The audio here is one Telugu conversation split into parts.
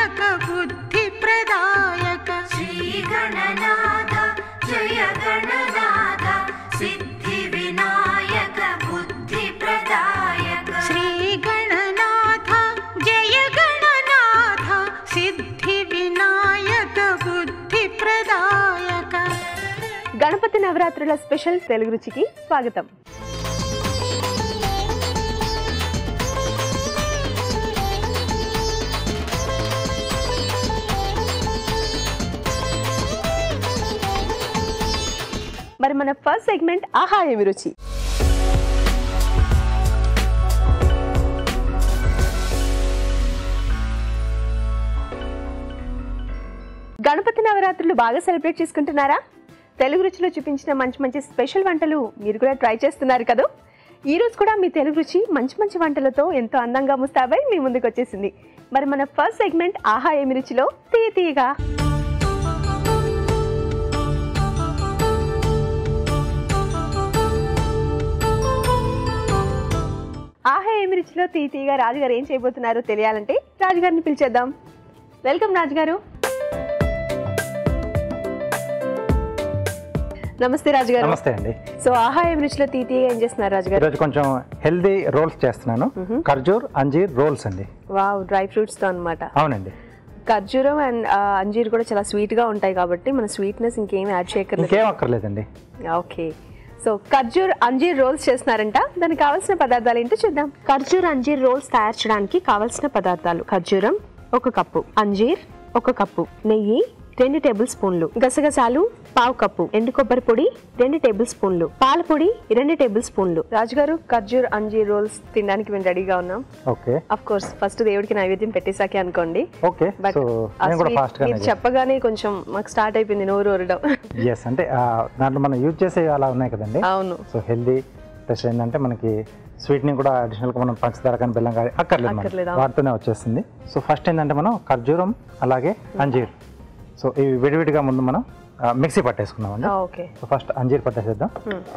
వినాయక బుద్ధి ప్రదాయక శ్రీగణనాథ జయ గణనాథ సిద్ధి వినాయక బుద్ధి ప్రదాయక శ్రీ గణనాథ జయ గణనాథ సిద్ధి వినాయక బుద్ధి ప్రదాయక గణపతి నవరాత్రుల స్పెషల్ తెలుగు రుచికి స్వాగతం మరి మన ఫస్ట్ సెగ్మెంట్ ఆహా ఏమి రుచి గణపతి నవరాత్రులు బాగా సెలబ్రేట్ చేసుకుంటున్నారా తెలుగు రుచిలో చూపించిన మంచి మంచి స్పెషల్ వంటలు మీరు కూడా ట్రై చేస్తున్నారు కదా ఈ రోజు కూడా మీ తెలుగు రుచి మంచి మంచి వంటలతో ఎంతో అందంగా ముస్తాబై మీ ముందుకు వచ్చేసింది మరి మన ఫస్ట్ సెగ్మెంట్ ఆహా ఏమి రుచిలో తీయ తీయగా ఆహా ఏమి రుచిలో తీయ తీయగా రాజుగారు ఏం చేయబోతున్నారో తెలియాలంటే రాజుగారిని పిలిచేద్దాం వెల్కమ్ రాజుగారు నమస్తే రాజుగారు నమస్తే అండి సో ఆహా ఏం రుచిలో తీ తీయగా ఏం చేస్తున్నారు రాజుగారు ఈరోజు కొంచెం హెల్దీ రోల్స్ చేస్తున్నాను ఖర్జూర్ అంజీర్ రోల్స్ అండి వావ్ డ్రై ఫ్రూట్స్ తో అన్నమాట అవునండి ఖర్జూరం అండ్ అంజీర్ కూడా చాలా స్వీట్ గా ఉంటాయి కాబట్టి మన స్వీట్నెస్ ఇంకేం యాడ్ చేయక్కర్లేదు ఇంకేం అక్కర్లేదండి ఓకే సో ఖర్జూర్ అంజీర్ రోల్స్ చేస్తున్నారంట దానికి కావాల్సిన పదార్థాలు ఏంటో చూద్దాం ఖర్జూర్ అంజీర్ రోల్స్ తయారు చేయడానికి కావాల్సిన పదార్థాలు ఖర్జూరం ఒక కప్పు అంజీర్ ఒక కప్పు నెయ్యి రెండు టేబుల్ స్పూన్లు గసగసాలు పావు కప్పు ఎండు కొబ్బరి పొడి రెండు టేబుల్ స్పూన్లు పాల పొడి రెండు టేబుల్ స్పూన్లు రాజుగారు ఖర్జూర్ అంజీర్ రోల్స్ తినడానికి మేము రెడీగా ఉన్నాం ఓకే అఫ్ కోర్స్ ఫస్ట్ దేవుడికి నైవేద్యం పెట్టేసాకే అనుకోండి ఓకే బట్ సో నేను కూడా ఫాస్ట్ మీరు చెప్పగానే కొంచెం మాకు స్టార్ట్ అయిపోయింది నోరు ఊరడం ఎస్ అంటే ఆ, దాంట్లో మనం యూజ్ చేసే అలా ఉన్నాయి కదండి అవును సో హెల్దీ ప్లస్ ఏంటంటే మనకి స్వీట్ని కూడా అడిషనల్గా మనం పంచదార కానీ బెల్లం కానీ అక్కర్లేదు మనకి. అక్కర్లేదు, అవును. వాటితోనే వచ్చేస్తుంది సో ఫస్ట్ ఏంటంటే మనం ఖర్జూరం అలాగే అంజీర్ సో ఇవి విడివిడిగా ముందు మనం ఆ, మిక్సీ పట్టేసుకున్నామండి ఓకే సో ఫస్ట్ అంజీర్ పట్టేసేద్దాం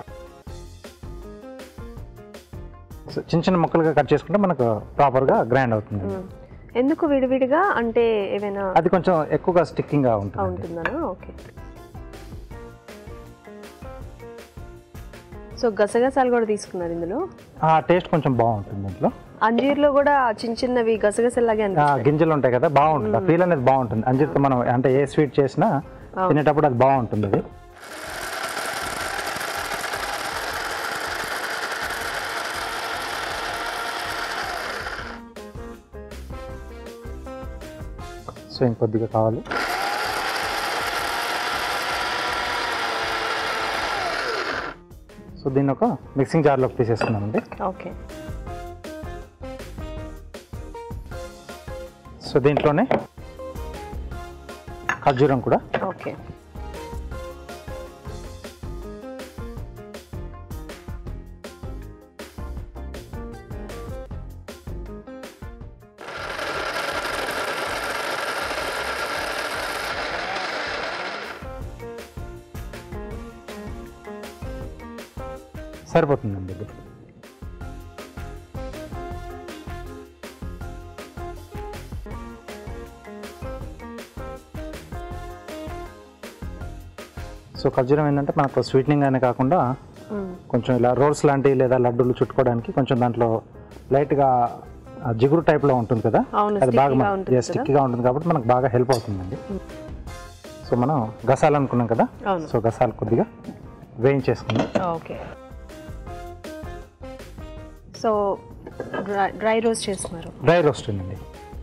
సో చిన్న చిన్న ముక్కలుగా కట్ చేసుకుంటే మనకు ప్రాపర్గా గ్రైండ్ అవుతుంది ఎందుకు విడివిడిగా అంటే ఏమైనా అది కొంచెం ఎక్కువగా స్టిక్కింగ్గా ఉంటుంది ఉంటుందనా ఓకే సో గసగసాలు కూడా తీసుకున్నారు ఇందులో ఆ టేస్ట్ కొంచెం బాగుంటుంది దీంట్లో అంజీర్లో కూడా చిన్న చిన్నవి గసగసలాగే ఆ అనిపిస్తాయి గింజలు ఉంటాయి కదా బాగుంటుంది ఆ ఫీల్ అనేది బాగుంటుంది అంజీర్తో మనం అంటే ఏ స్వీట్ చేసినా తినేటప్పుడు అది బాగుంటుంది అది సో ఇంకొద్దిగా కావాలి సో దీన్ని ఒక మిక్సింగ్ జార్లోకి తీసేసుకున్నామండి ఓకే సో దీంట్లోనే ఖర్జూరం కూడా ఓకే సరిపోతుందండి ఇది సో ఖర్జూరం ఏంటంటే మనకు స్వీట్నింగ్ అనే కాకుండా కొంచెం ఇలా రోల్స్ లాంటివి లేదా లడ్డూలు చుట్టుకోవడానికి కొంచెం దాంట్లో లైట్గా ఆ జిగురు టైప్లో ఉంటుంది కదా అవును, అది బాగా sticky గా ఉంటుంది కదా. స్టిక్గా ఉంటుంది కాబట్టి మనకు బాగా హెల్ప్ అవుతుందండి సో మనం గసాలు అనుకున్నాం కదా అవును. సో గసాలు కొద్దిగా వేయించేసుకుందాం okay so dry dry roast చేస్తున్నారు డ్రై రోస్ట్ అండి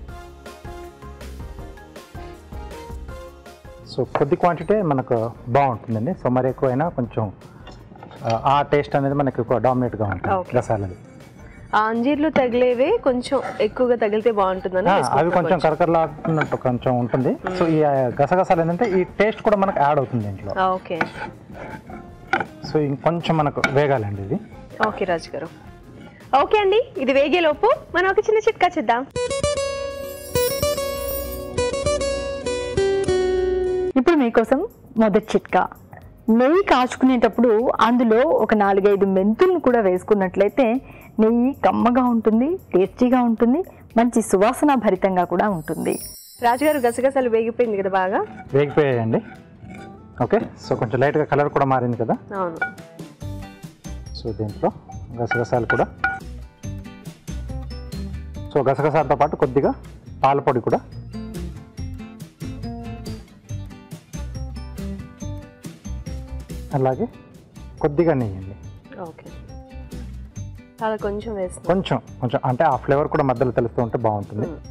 సో కొద్ది క్వాంటిటీ మనకు బాగుంటుందండి సో మరి ఎక్కువైనా కొంచెం ఆ, ఆ టేస్ట్ అనేది మనకి ఎక్కువ డామినేట్గా ఉంటుంది Okay. గసాలది ఆ అంజీర్లు తగిలేవి కొంచెం ఎక్కువగా తగిలితే బాగుంటుందని ఆ, అవి వేసుకుంటున్నా కొంచెం కరకరలాడుతున్నట్టు కొంచెం ఉంటుంది సో ఈ ఆ, గసగసాలు ఏంటంటే ఈ టేస్ట్ కూడా మనకు యాడ్ అవుతుంది దీంట్లో ఆ, ఓకే సో ఇంకొంచెం మనకు వేగాలండి ఇది ఓకే రాజు గారు ఓకే అండి ఇది వేగేలోపు మనం ఒక చిన్న చిట్కా చేద్దాం ఇప్పుడు మీకోసం మొదటి చిట్కా నెయ్యి కాచుకునేటప్పుడు అందులో ఒక నాలుగైదు మెంతులను కూడా వేసుకున్నట్లయితే నెయ్యి కమ్మగా ఉంటుంది టేస్టీగా ఉంటుంది మంచి సువాసన భరితంగా కూడా ఉంటుంది రాజుగారు గసగసాలు వేగిపోయింది కదా బాగా వేగిపోయాయండి ఓకే సో కొంచెం లైట్గా కలర్ కూడా మారింది కదా అవును సో దీంట్లో గసగసాలు కూడా సో గసగసాలతో పాటు కొద్దిగా పాల పొడి కూడా అలాగే కొద్దిగా నెయ్యి అండి ఓకే చాలా కొంచెం వేస్తున్నాం కొంచెం కొంచెం అంటే ఆ ఫ్లేవర్ కూడా మధ్యలో తెలుస్తూ ఉంటే బాగుంటుంది మ్మ్.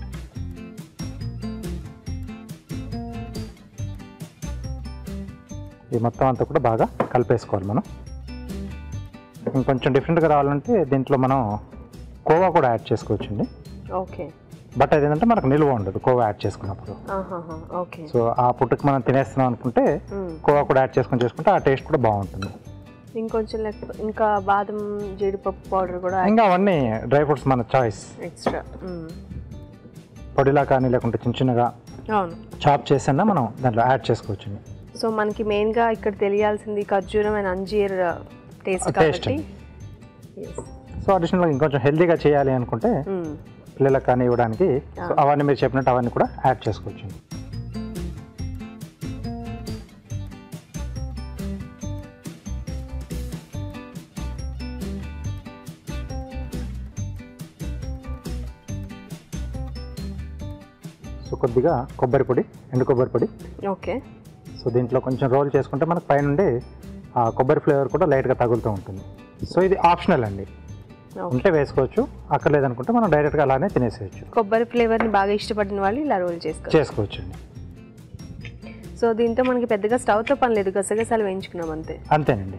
ఈ మొత్తం అంతా కూడా బాగా కలిపేసుకోవాలి మనం ఇంకొంచెం డిఫరెంట్గా రావాలంటే దీంట్లో మనం కోవా కూడా యాడ్ చేసుకోవచ్చండి ఓకే బట్ అదేంటంటే మనకు నిల్వ ఉండదు కోవా యాడ్ చేసుకున్నప్పుడు ఆహాహా, ఓకే సో ఆ పుట్టుకు మనం తినేస్తున్నాం అనుకుంటే మ్మ్. కోవా కూడా యాడ్ చేసుకొని చేసుకుంటే ఆ టేస్ట్ కూడా బాగుంటుంది ఇంకొంచెం లేకపోతే ఇంకా బాదం జీడిపప్పు పౌడర్ కూడా ఇంకా అవన్నీ డ్రై ఫ్రూట్స్ మన చాయిస్ ఎక్స్ట్రా పొడిలా కానీ లేకుంటే చిన్న చిన్నగా అవును చాప్ చేసినా మనం దాంట్లో యాడ్ చేసుకోవచ్చండి సో మనకి మెయిన్గా ఇక్కడ తెలియాల్సింది ఖర్జూరం అండ్ అంజీర్ టేస్ట్ ఆ, taste కాబట్టి సో అడిషనల్గా ఇంకొంచెం హెల్తీగా చేయాలి అనుకుంటే మ్మ్. పిల్లలకు కానీ ఇవ్వడానికి సో అవన్నీ మీరు చెప్పినట్టు అవన్నీ కూడా యాడ్ చేసుకోవచ్చు సో కొద్దిగా కొబ్బరి పొడి ఎండు కొబ్బరి పొడి ఓకే సో దీంట్లో కొంచెం రోల్ చేసుకుంటే మనకు పైనుండి ఆ కొబ్బరి ఫ్లేవర్ కూడా లైట్గా తగులుతూ ఉంటుంది సో ఇది ఆప్షనల్ అండి ఓకే ఉంటే వేసుకోవచ్చు అక్కర్లేదనుకుంటే మనం డైరెక్ట్గా అలానే తినేసేయచ్చు కొబ్బరి ఫ్లేవర్ని బాగా ఇష్టపడిన వాళ్ళు ఇలా రోల్ చేసుకోవచ్చు చేసుకోవచ్చు అండి సో దీంతో మనకి పెద్దగా స్టవ్తో పని లేదు గసగసాలు వేయించుకున్నాం అంతే అంతేనండి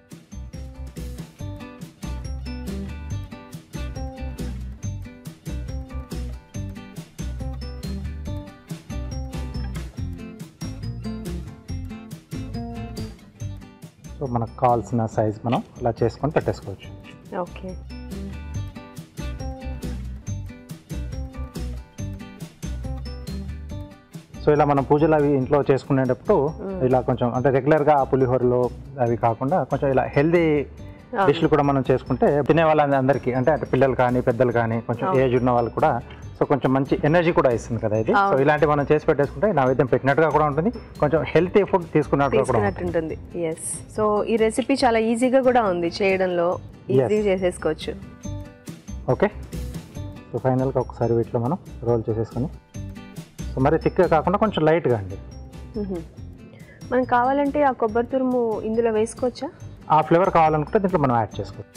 సో మనకు కావాల్సిన సైజ్ మనం అలా చేసుకొని పెట్టేసుకోవచ్చు ఓకే సో ఇలా మనం పూజలు అవి ఇంట్లో చేసుకునేటప్పుడు ఇలా కొంచెం అంటే రెగ్యులర్గా ఆ పులిహోరలో అవి కాకుండా కొంచెం ఇలా హెల్దీ డిష్లు కూడా మనం చేసుకుంటే తినే వాళ్ళందరికీ అంటే అటు పిల్లలు కానీ పెద్దలు కానీ కొంచెం ఏజ్ ఉన్న వాళ్ళు కూడా సో కొంచెం మంచి ఎనర్జీ కూడా ఇస్తుంది కదా ఇది సో ఇలాంటివి మనం చేసి పెట్టేసుకుంటే నైవేద్యం పెట్టినట్టుగా కూడా ఉంటుంది కొంచెం హెల్తీ ఫుడ్ తీసుకున్నట్టుగా కూడా తీసుకున్నట్టు ఉంటుంది ఉంటుంది ఎస్ సో ఈ రెసిపీ చాలా ఈజీగా కూడా ఉంది చేయడంలో ఈజీగా చేసేసుకోవచ్చు ఓకే సో ఫైనల్గా ఒకసారి వీటిలో మనం రోల్ చేసేసుకొని సో మరి థిక్గా కాకుండా కొంచెం లైట్గా అండి మ్మ్. మనం కావాలంటే ఆ కొబ్బరి తురుము ఇందులో వేసుకోవచ్చా ఆ ఫ్లేవర్ కావాలనుకుంటే దీంట్లో మనం యాడ్ చేసుకోవచ్చు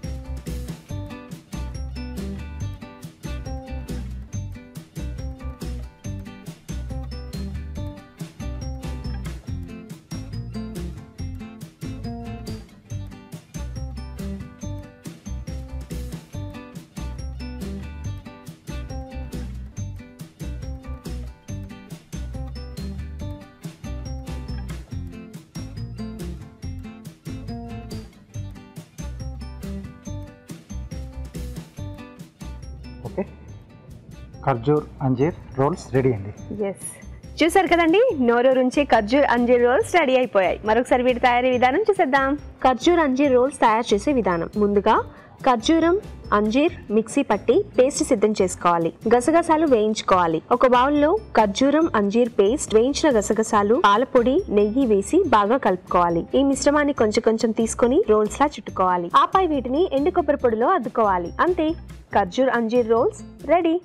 ఓకే ఖర్జూర్ అంజీర్ రోల్స్ రెడీ అండి ఎస్ చూసారు కదండి నోరూరుంచి ఖర్జూర్ అంజీర్ రోల్స్ రెడీ అయిపోయాయి మరొకసారి వీటి తయారీ విధానం చూసేద్దాం ఖర్జూర్ అంజీర్ రోల్స్ తయారు చేసే విధానం ముందుగా ఖర్జూరం అంజీర్ మిక్సీ పట్టి పేస్ట్ సిద్ధం చేసుకోవాలి గసగసాలు వేయించుకోవాలి ఒక బౌల్లో ఖర్జూరం అంజీర్ పేస్ట్ వేయించిన గసగసాలు పాలపొడి నెయ్యి వేసి బాగా కలుపుకోవాలి ఈ మిశ్రమాన్ని కొంచెం కొంచెం తీసుకొని రోల్స్ లా చుట్టుకోవాలి ఆపై వీటిని ఎండు కొబ్బరి పొడిలో అద్దుకోవాలి అంతే ఖర్జూర్ అంజీర్ రోల్స్ రెడీ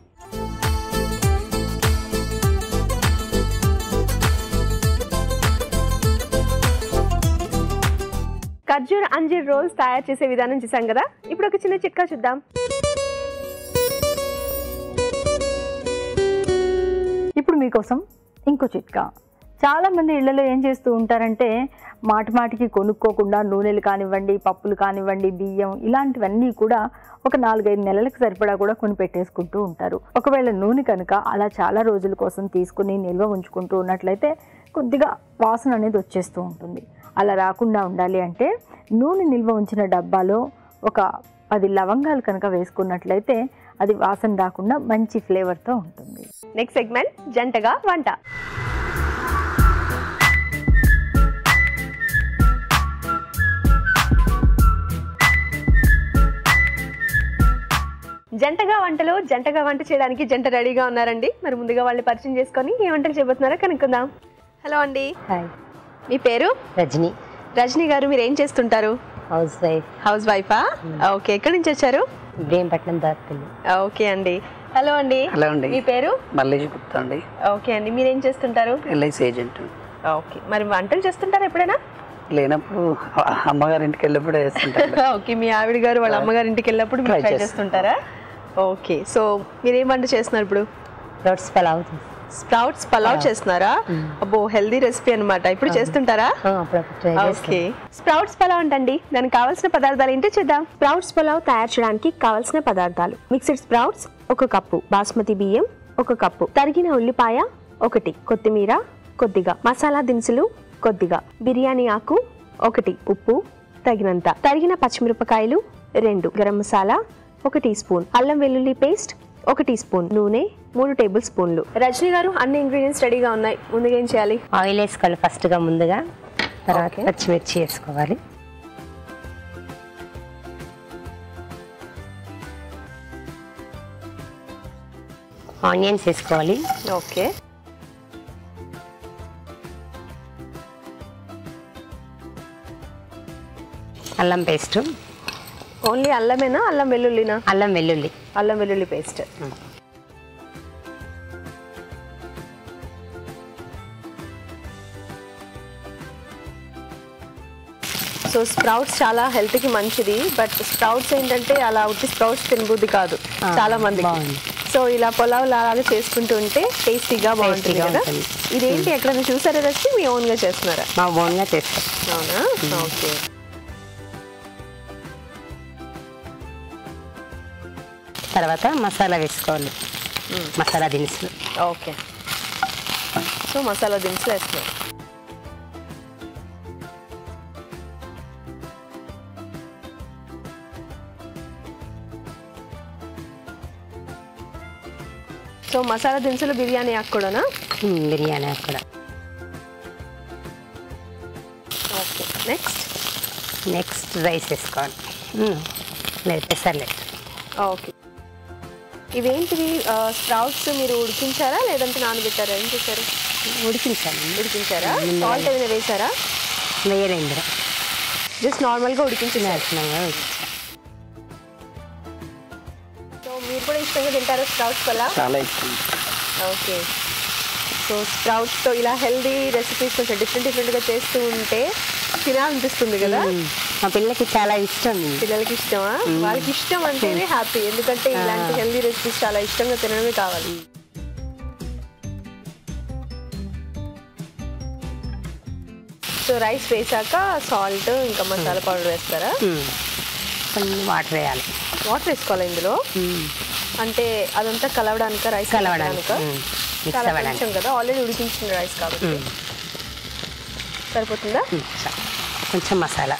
ఖర్జూర్ అంజీర్ రోల్స్ తయారు చేసే విధానం చూసాం కదా ఇప్పుడు ఒక చిన్న చిట్కా చూద్దాం ఇప్పుడు మీకోసం ఇంకో చిట్కా చాలా మంది ఇళ్లలో ఏం చేస్తూ ఉంటారంటే మాటి మాటికి కొనుక్కోకుండా నూనెలు కానివ్వండి పప్పులు కానివ్వండి బియ్యం ఇలాంటివన్నీ కూడా ఒక నాలుగైదు నెలలకు సరిపడా కూడా కొని పెట్టేసుకుంటూ ఉంటారు ఒకవేళ నూనె కనుక అలా చాలా రోజుల కోసం తీసుకుని నిల్వ ఉంచుకుంటూ ఉన్నట్లయితే కొద్దిగా వాసన అనేది వచ్చేస్తూ ఉంటుంది అలా రాకుండా ఉండాలి అంటే నూనె నిల్వ ఉంచిన డబ్బాలో ఒక పది లవంగాలు కనుక వేసుకున్నట్లయితే అది వాసన రాకుండా మంచి ఫ్లేవర్తో ఉంటుంది నెక్స్ట్ సెగ్మెంట్ జంటగా వంట జంటగా వంటలు జంటగా వంట చేయడానికి జంట రెడీగా ఉన్నారండి మరి ముందుగా వాళ్ళని పరిచయం చేసుకొని ఏ వంటలు చేయబోతున్నారో కనుక్కుందాం హలో అండి హాయ్ మీ పేరు రజని రజనీ గారు మీరు ఏం చేస్తుంటారు హౌస్ వైఫ్ హౌస్ వైఫా ఓకే ఎక్కడి నుంచి వచ్చారు ఇబ్రహీంపట్నం దాటిపల్లి ఓకే అండి హలో అండి హలో అండి మీ పేరు మల్లేష్ గుప్తా అండి ఓకే అండి మీరు ఏం చేస్తుంటారు ఎల్ఐసి ఏజెంట్ ఓకే మరి వంటలు చేస్తుంటారా ఎప్పుడైనా లేనప్పుడు అమ్మగారి ఇంటికి వెళ్ళినప్పుడు వేస్తుంటాను ఓకే మీ ఆవిడ గారు వాళ్ళ అమ్మగారి ఇంటికి వెళ్ళినప్పుడు మీరు Try ట్రై చేస్తాం. చేస్తుంటారా ఓకే సో మీరు ఏం వంట చేస్తున్నారు ఇప్పుడు రోడ్స్ పలావ్ స్ప్రౌట్స్ పలావ్ చేస్తున్నారా అబ్బో హెల్దీ రెసిపీ అన్నమాట ఇప్పుడు చేస్తుంటారా అప్పుడప్పుడు ట్రై ఓకే స్ప్రౌట్స్ పలావ్ అంటండి దానికి కావాల్సిన పదార్థాలు ఏంటో చూద్దాం స్ప్రౌట్స్ పలావ్ తయారు చేయడానికి కావాల్సిన పదార్థాలు మిక్స్డ్ స్ప్రౌట్స్ ఒక కప్పు బాస్మతి బియ్యం ఒక కప్పు తరిగిన ఉల్లిపాయ ఒకటి కొత్తిమీర కొద్దిగా మసాలా దినుసులు కొద్దిగా బిర్యానీ ఆకు ఒకటి ఉప్పు తగినంత తరిగిన పచ్చిమిరపకాయలు రెండు గరం మసాలా ఒక టీ స్పూన్ అల్లం వెల్లుల్లి పేస్ట్ ఒక టీ స్పూన్ నూనె మూడు టేబుల్ స్పూన్లు రజనీ గారు అన్ని ఇంగ్రీడియంట్స్ రెడీగా ఉన్నాయి ముందుగా ఏం చేయాలి ఆయిల్ వేసుకోవాలి ఫస్ట్గా ముందుగా తర్వాత Okay. పచ్చిమిర్చి వేసుకోవాలి ఆనియన్స్ వేసుకోవాలి ఓకే అల్లం పేస్ట్ ఓన్లీ అల్లమేనా అల్లం వెల్లుల్లినా అల్లం వెల్లుల్లి అల్లం వెల్లుల్లి పేస్ట్ సో స్ప్రౌట్స్ చాలా హెల్త్ కి మంచిది బట్ స్ప్రౌట్స్ ఏంటంటే అలా ఉట్టి స్ప్రౌట్స్ తినబుద్ధి కాదు ఆ, చాలా మంది బాగుంది. సో ఇలా పొలావ్ లాగా చేసుకుంటూ ఉంటే టేస్టీగా బాగుంటుంది Tastyగా కదా ఉంటుంది. ఇదేంటి ఎక్కడైనా చూసారా రెసిపీ మీ ఓన్ గా చేస్తున్నారా మా ఓన్గా చేస్తాం అవునా ఓకే తర్వాత మసాలా వేసుకోవాలి మసాలా దినుసులు ఓకే సో మసాలా దినుసులు వేస్తున్నాం సో మసాలా దినుసులు బిర్యానీ ఆకు కూడానా ఉమ్, బిర్యానీ ఆకు కూడా ఓకే నెక్స్ట్ నెక్స్ట్ రైస్ వేసుకోవాలి ఉమ్, లేదు పెసర్లేదు ఓకే ఇవేంటివి స్ప్రౌట్స్ మీరు ఉడికించారా లేదంటే నానబెట్టారా ఏం చేశారు ఉడికించాలి ఉడికించారా సాల్ట్ ఏమైనా వేసారా వేయలేదు ఇందులో జస్ట్ నార్మల్గా ఉడికించినారు నేషనల్గా ఉడికించాలి సో మీరు కూడా ఇష్టంగా తింటారా స్ప్రౌట్స్ వల్ల చాలా ఇష్టం ఓకే సో స్ప్రౌట్స్తో ఇలా హెల్దీ రెసిపీస్ కొంచెం డిఫరెంట్ డిఫరెంట్గా చేస్తూ ఉంటే తినాలనిపిస్తుంది కదా ఉమ్, మా పిల్లకి చాలా ఇష్టం పిల్లలకి ఇష్టమా వాళ్ళకి ఇష్టం అంటేనే హ్యాపీ ఎందుకంటే ఇలాంటి హెల్దీ రెసిపీస్ చాలా ఇష్టంగా తినడమే కావాలి సో రైస్ వేసాక సాల్ట్ ఇంకా మసాలా పౌడర్ వేస్తారా ఉమ్, కొన్ని వాటర్ వేయాలి వాటర్ వేసుకోవాలి ఇందులో ఉమ్, అంటే అదంతా కలవడానిక రైస్ కలవడానికి ఉమ్, మిక్స్ చాలా అవ్వడానికి కొంచెం కదా ఆల్రెడీ ఉడికించిన రైస్ కాబట్టి ఉమ్, సరిపోతుందా ఉమ్, చాలు. కొంచెం మసాలా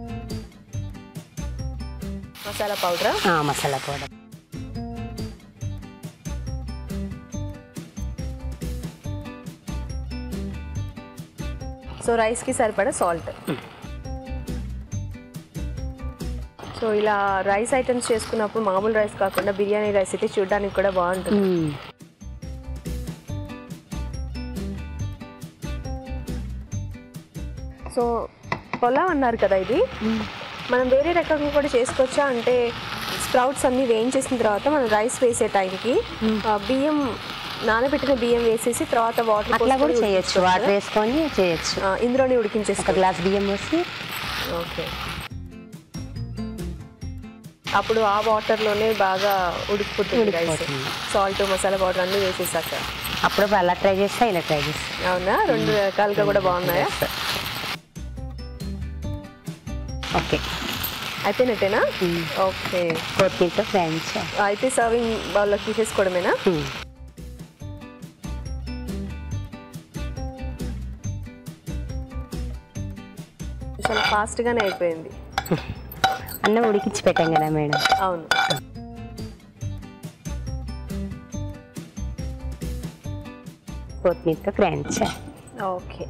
మసాలా పౌడర్ ఆ, మసాలా పౌడర్ సో రైస్కి సరిపడా సాల్ట్ సో ఇలా రైస్ ఐటమ్స్ చేసుకున్నప్పుడు మామూలు రైస్ కాకుండా బిర్యానీ రైస్ అయితే చూడడానికి కూడా బాగుంటుంది ఉమ్, సో పొలావ్ అన్నారు కదా ఇది మనం వేరే రకంగా కూడా చేసుకోవచ్చా అంటే స్ప్రౌట్స్ అన్ని వేయించేసిన తర్వాత మనం రైస్ వేసే టైంకి ఆ, బియ్యం నానబెట్టిన బియ్యం వేసేసి తర్వాత వాటర్ అట్లా కూడా చేయొచ్చు వాటర్ వేసుకొని చేయొచ్చు ఇందులోనే ఒక ఉడికించేసుకో గ్లాస్ బియ్యం పోసి ఓకే అప్పుడు ఆ వాటర్లోనే బాగా ఉడికిపోతుంది రైస్ ఉడికిపోతుంది. సాల్ట్ మసాలా పౌడర్ అన్నీ వేసేసాక అప్పుడప్పుడు అలా ట్రై చేస్తా ఇలా ట్రై చేస్తా అవునా రెండు రకాలుగా కూడా బాగున్నాయా ఓకే అయిపోయినట్టేనా ఓకే కొత్తిమీరతో ఫ్రెంచ్ అయితే సర్వింగ్ బౌల్లోకి తీసేసుకోవడమేనా చాలా ఫాస్ట్గానే అయిపోయింది అన్నం ఉడికించి పెట్టాం కదా మేడం అవును కొత్తిమీరతో french okay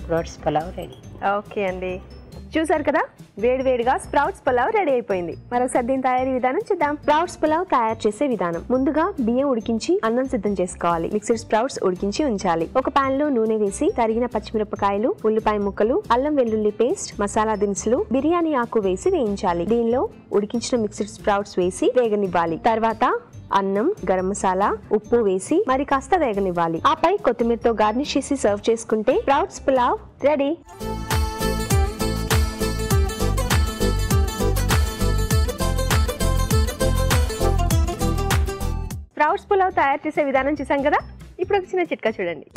sprouts pulao ready okay అండి చూసారు కదా వేడివేడిగా స్ప్రౌట్స్ పులావ్ రెడీ అయిపోయింది మరొకసారి దీని తయారీ విధానం చూద్దాం స్ప్రౌట్స్ పులావ్ తయారు చేసే విధానం ముందుగా బియ్యం ఉడికించి అన్నం సిద్ధం చేసుకోవాలి మిక్స్డ్ స్ప్రౌట్స్ ఉడికించి ఉంచాలి ఒక పాన్ లో నూనె వేసి తరిగిన పచ్చిమిరపకాయలు ఉల్లిపాయ ముక్కలు అల్లం వెల్లుల్లి పేస్ట్ మసాలా దినుసులు బిర్యానీ ఆకు వేసి వేయించాలి దీనిలో ఉడికించిన మిక్స్డ్ స్ప్రౌట్స్ వేసి వేగనివ్వాలి తర్వాత అన్నం గరం మసాలా ఉప్పు వేసి మరి కాస్త వేగనివ్వాలి ఆపై కొత్తిమీరతో గార్నిష్ చేసి సర్వ్ చేసుకుంటే sprouts pulao ready sprouts pulao తయారు చేసే విధానం చూసాం కదా ఇప్పుడు ఒక చిన్న చిట్కా చూడండి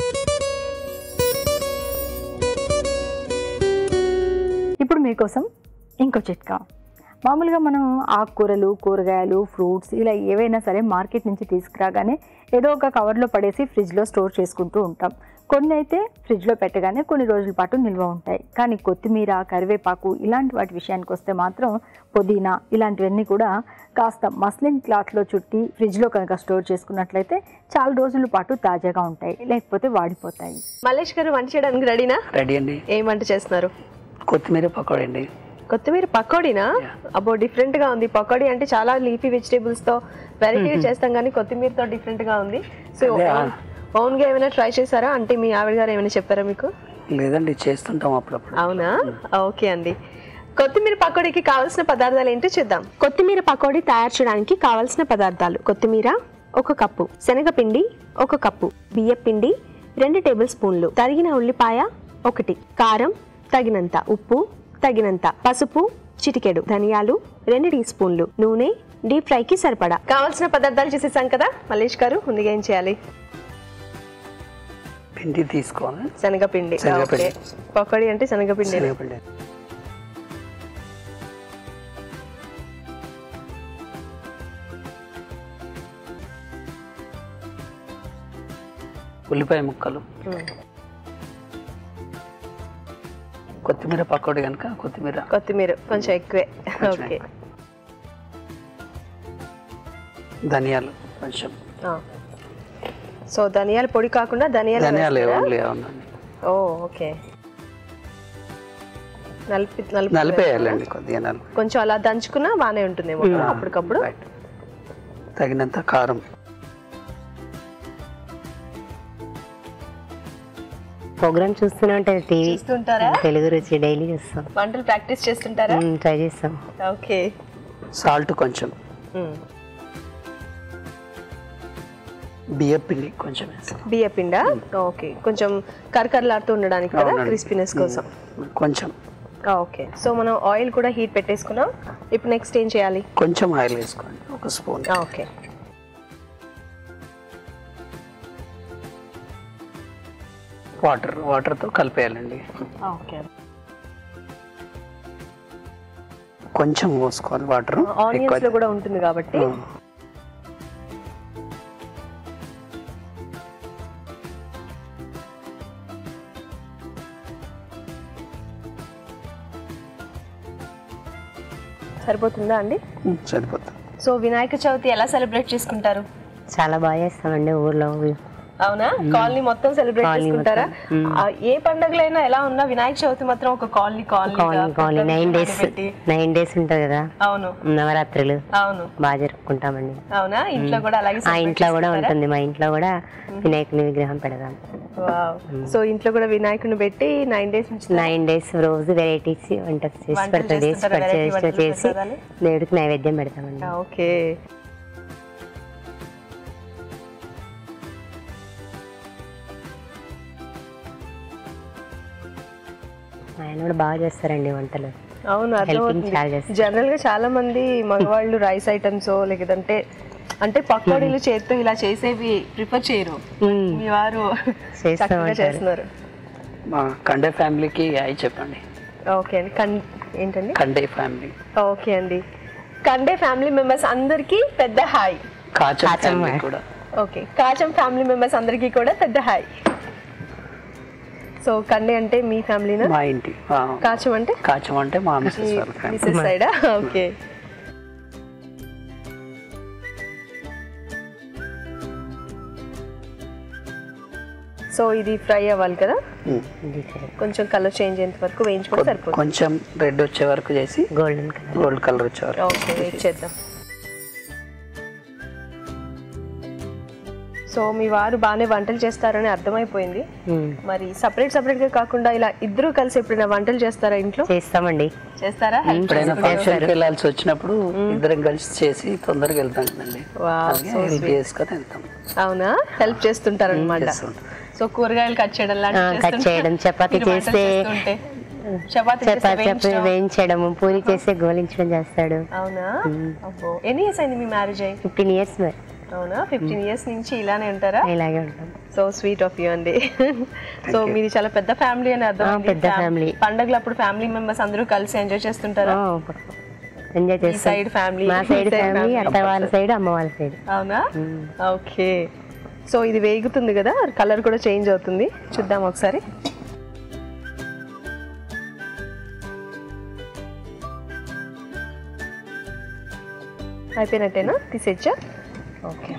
ఇప్పుడు మీకోసం ఇంకో చిట్కా మామూలుగా మనం ఆకుకూరలు కూరగాయలు ఫ్రూట్స్ ఇలా ఏవైనా సరే మార్కెట్ నుంచి తీసుకురాగానే ఏదో ఒక కవర్లో పడేసి ఫ్రిడ్జ్లో స్టోర్ చేసుకుంటూ ఉంటాం కొన్ని అయితే ఫ్రిడ్జ్లో పెట్టగానే కొన్ని రోజుల పాటు నిల్వ ఉంటాయి కానీ కొత్తిమీర కరివేపాకు ఇలాంటి వాటి విషయానికి వస్తే మాత్రం పుదీనా ఇలాంటివన్నీ కూడా కాస్త మస్లిన్ క్లాత్లో చుట్టి ఫ్రిడ్జ్లో కనుక స్టోర్ చేసుకున్నట్లయితే చాలా రోజుల పాటు తాజాగా ఉంటాయి లేకపోతే వాడిపోతాయి మల్లేష్ గారు వంట చేయడానికి రెడీనా రెడీ అండి ఏం వంట చేస్తున్నారు కొత్తిమీర పకోడీ అండి కొత్తిమీర పకోడీనా అబ్బో డిఫరెంట్ గా ఉంది పకోడీ అంటే చాలా లీఫీ వెజిటేబుల్స్ తో వెరైటీ చేస్తాం కానీ కొత్తిమీరతో డిఫరెంట్ గా ఉంది సో అదే, ఆ. ఓన్ గా ఏమైనా ట్రై చేశారా అంటే మీ ఆవిడ గారు ఏమైనా చెప్పారా మీకు లేదండి చేస్తుంటాం అప్పుడప్పుడు అవునా ఓకే అండి కొత్తిమీర పకోడీకి కావాల్సిన పదార్థాలు ఏంటో చూద్దాం కొత్తిమీర పకోడీ తయారు చేయడానికి కావాల్సిన పదార్థాలు కొత్తిమీర ఒక కప్పు శనగపిండి ఒక కప్పు బియ్యం పిండి రెండు టేబుల్ స్పూన్లు తరిగిన ఉల్లిపాయ ఒకటి కారం తగినంత ఉప్పు తగినంత పసుపు చిటికెడు ధనియాలు రెండు టీ స్పూన్లు నూనె డీప్ ఫ్రైకి సరిపడా కావాల్సిన పదార్థాలు చేసేసాం కదా మల్లేష్ గారు ముందుగా ఏం చేయాలి పిండి తీసుకోవాలి శనగపిండి శనగపిండి. ఓకే. పకోడీ అంటే శనగపిండి శనగపిండి ఉల్లిపాయ ముక్కలు కొత్తిమీర పకోడీ కనుక కొత్తిమీర కొత్తిమీర కొంచెం ఎక్కువే ఓకే ధనియాలు కొంచెం ఆ. సో ధనియాల పొడి కాకుండా ధనియాలు ధనియాలు వేస్తారా? ఓన్లీ అవునండి ఓ ఓకే నలిపి నలిపి నలిపేయాలండి కొద్దిగా నలిపి కొంచెం అలా దంచుకున్నా బానే ఉంటుందేమో ఆ, అప్పటికప్పుడు రైట్. తగినంత కారం ప్రోగ్రామ్ చూస్తూనే ఉంటుంది టీవీ చూస్తుంటారా తెలుగు రుచి డైలీ చూస్తాం వంటలు ప్రాక్టీస్ చేస్తుంటారా ట్రై చేస్తాం ఓకే సాల్ట్ కొంచెం మ్మ్. బియ్య పిండి కొంచెం వేస్తాం బియ్య పిండా ఓకే కొంచెం కరకరలాడుతూ ఉండడానికి కదా అవునండి. క్రిస్పీనెస్ కోసం కొంచెం ఓకే సో మనం ఆయిల్ కూడా హీట్ పెట్టేసుకున్నాం ఇప్పుడు నెక్స్ట్ ఏం చేయాలి కొంచెం ఆయిల్ వేసుకోండి ఒక స్పూన్ ఓకే వాటర్ వాటర్తో కలిపేయాలండి ఓకే కొంచెం పోసుకోవాలి వాటర్ ఆనియన్స్ లో కూడా ఉంటుంది కాబట్టి సరిపోతుందా అండి సరిపోతుంది సో వినాయక చవితి ఎలా సెలబ్రేట్ చేసుకుంటారు చాలా బాగా చేస్తామండి ఊర్లో అవునా కాలనీ మొత్తం సెలబ్రేట్ కాలనీ చేసుకుంటారా మొత్తం. మ్మ్. ఆ, ఏ పండుగలైనా ఎలా ఉన్నా వినాయక చవితి మాత్రం ఒక colony colony colony colony nine days nine days ఉంటుంది కదా అవును నవరాత్రులు అవును బాగా జరుపుకుంటామండి అవునా ఇంట్లో కూడా అలాగే ఆ celebrate ఇంట్లో కూడా చేసుకుంటారా? ఉంటుంది మా ఇంట్లో కూడా వినాయకుని విగ్రహం పెడదాం వావ్. సో ఇంట్లో కూడా వినాయకుడిని పెట్టి నైన్ డేస్ నుంచి నైన్ డేస్ రోజు వెరైటీస్ వంట చేసి వంటలు పెడతాం చేసి చేస్తుంటారా? పెడతా- Variety వంటలు చేసి ప్రసాదాలు? దేవుడికి నైవేద్యం పెడతామండి ఓకే ఆయన కూడా బాగా చేస్తారండి వంటలు అవును Helping చాలా అర్థమవుతుంది చేస్తారు. జనరల్ గా చాలా మంది మగవాళ్ళు రైస్ ఐటమ్స్ లేదంటే అంటే పకోడీలు చేత్తో ఇలా చేసేవి ప్రిఫర్ చేయరు మీ వారు చేస్తూ చక్కగా ఉంటారు. చేస్తున్నారు మా కండే ఫ్యామిలీకి అయి చెప్పండి ఓకే అండి కన్ ఏంటండి కండే ఫ్యామిలీ ఓకే అండి కండే ఫ్యామిలీ మెంబర్స్ అందరికీ పెద్ద హాయ్ కాచం కాచం ఫ్యామిలీ వా- కూడా ఓకే కాచం ఫ్యామిలీ మెంబర్స్ అందరికీ కూడా పెద్ద హాయ్ సో కండే అంటే మీ ఫ్యామిలీనా మా ఇంటి ఆ, కాచం అంటే కాచం అంటే మా మిస్సెస్ వాళ్ళ ఫ్యామిలీ మిసెస్ సైడా ఓకే సో ఇది ఫ్రై అవ్వాలి కదా ఉమ్. ఇది సరే. కొంచెం కలర్ చేంజ్ అయ్యేంత వరకు వేయించుకుంటే సరిపోతుంది కొంచెం రెడ్ వచ్చే వరకు చేసి గోల్డెన్ కలర్ గోల్డ్ కలర్ వచ్చే వరకు ఓకే వెయిట్ చేద్దాం సో మీ వారు బాగానే వంటలు చేస్తారని అర్థమైపోయింది మరి సపరేట్ సపరేట్ గా కాకుండా ఇలా ఇద్దరు కలిసి ఎప్పుడైనా వంటలు చేస్తారా ఇంట్లో చేస్తామండి చేస్తారా Help ఎప్పుడైనా చేస్తారా? ఫంక్షన్కి వెళ్ళాల్సి వచ్చినప్పుడు ఇద్దరం కలిసి చేసి తొందరగా వెళ్తాం కదండి Wow, అలాగే so హెల్ప్ చేసుకొని వెళ్తాం అవునా హెల్ప్ చేస్తుంటారు అనమాట చేస్తుంటాం. సో కూరగాయలు కట్ చేయడం ఆ, లాంటివి కట్ చేస్తుంటే చేయడం, చపాతీ మీరు వంటలు చేస్తే- చేస్తుంటే. చపాతీ చేస్తే చపాతి వేయించడం. వేయించడము పూరి చేస్తే గోలించడం చేస్తాడు అవునా అబ్బో ఎన్ని ఇయర్స్ అయింది మీ మ్యారేజ్ అయ్యి ఫిఫ్టీన్ ఇయర్స్ మరి అవునా ఫిఫ్టీన్ ఇయర్స్ నుంచి ఇలానే ఉంటారా ఇలాగే ఉంటాం సో స్వీట్ ఆఫ్ యూ అండి సో మీది చాలా పెద్ద ఫ్యామిలీ అని అర్థం ఆ, పెద్ద family. పండగలు అప్పుడు ఫ్యామిలీ మెంబర్స్ అందరూ కలిసి ఎంజాయ్ చేస్తుంటారా ఎంజాయ్ ఈ చేస్తాం సైడ్ ఫ్యామిలీ మా సైడ్ ఫ్యామిలీ అత్త వాళ్ళ సైడ్ అమ్మ వాళ్ళ సైడ్ అవునా ఓకే సో ఇది వేగుతుంది కదా కలర్ కూడా చేంజ్ అవుతుంది చూద్దాం ఒకసారి అయిపోయినట్టేనా తీసేచ్చా ఓకే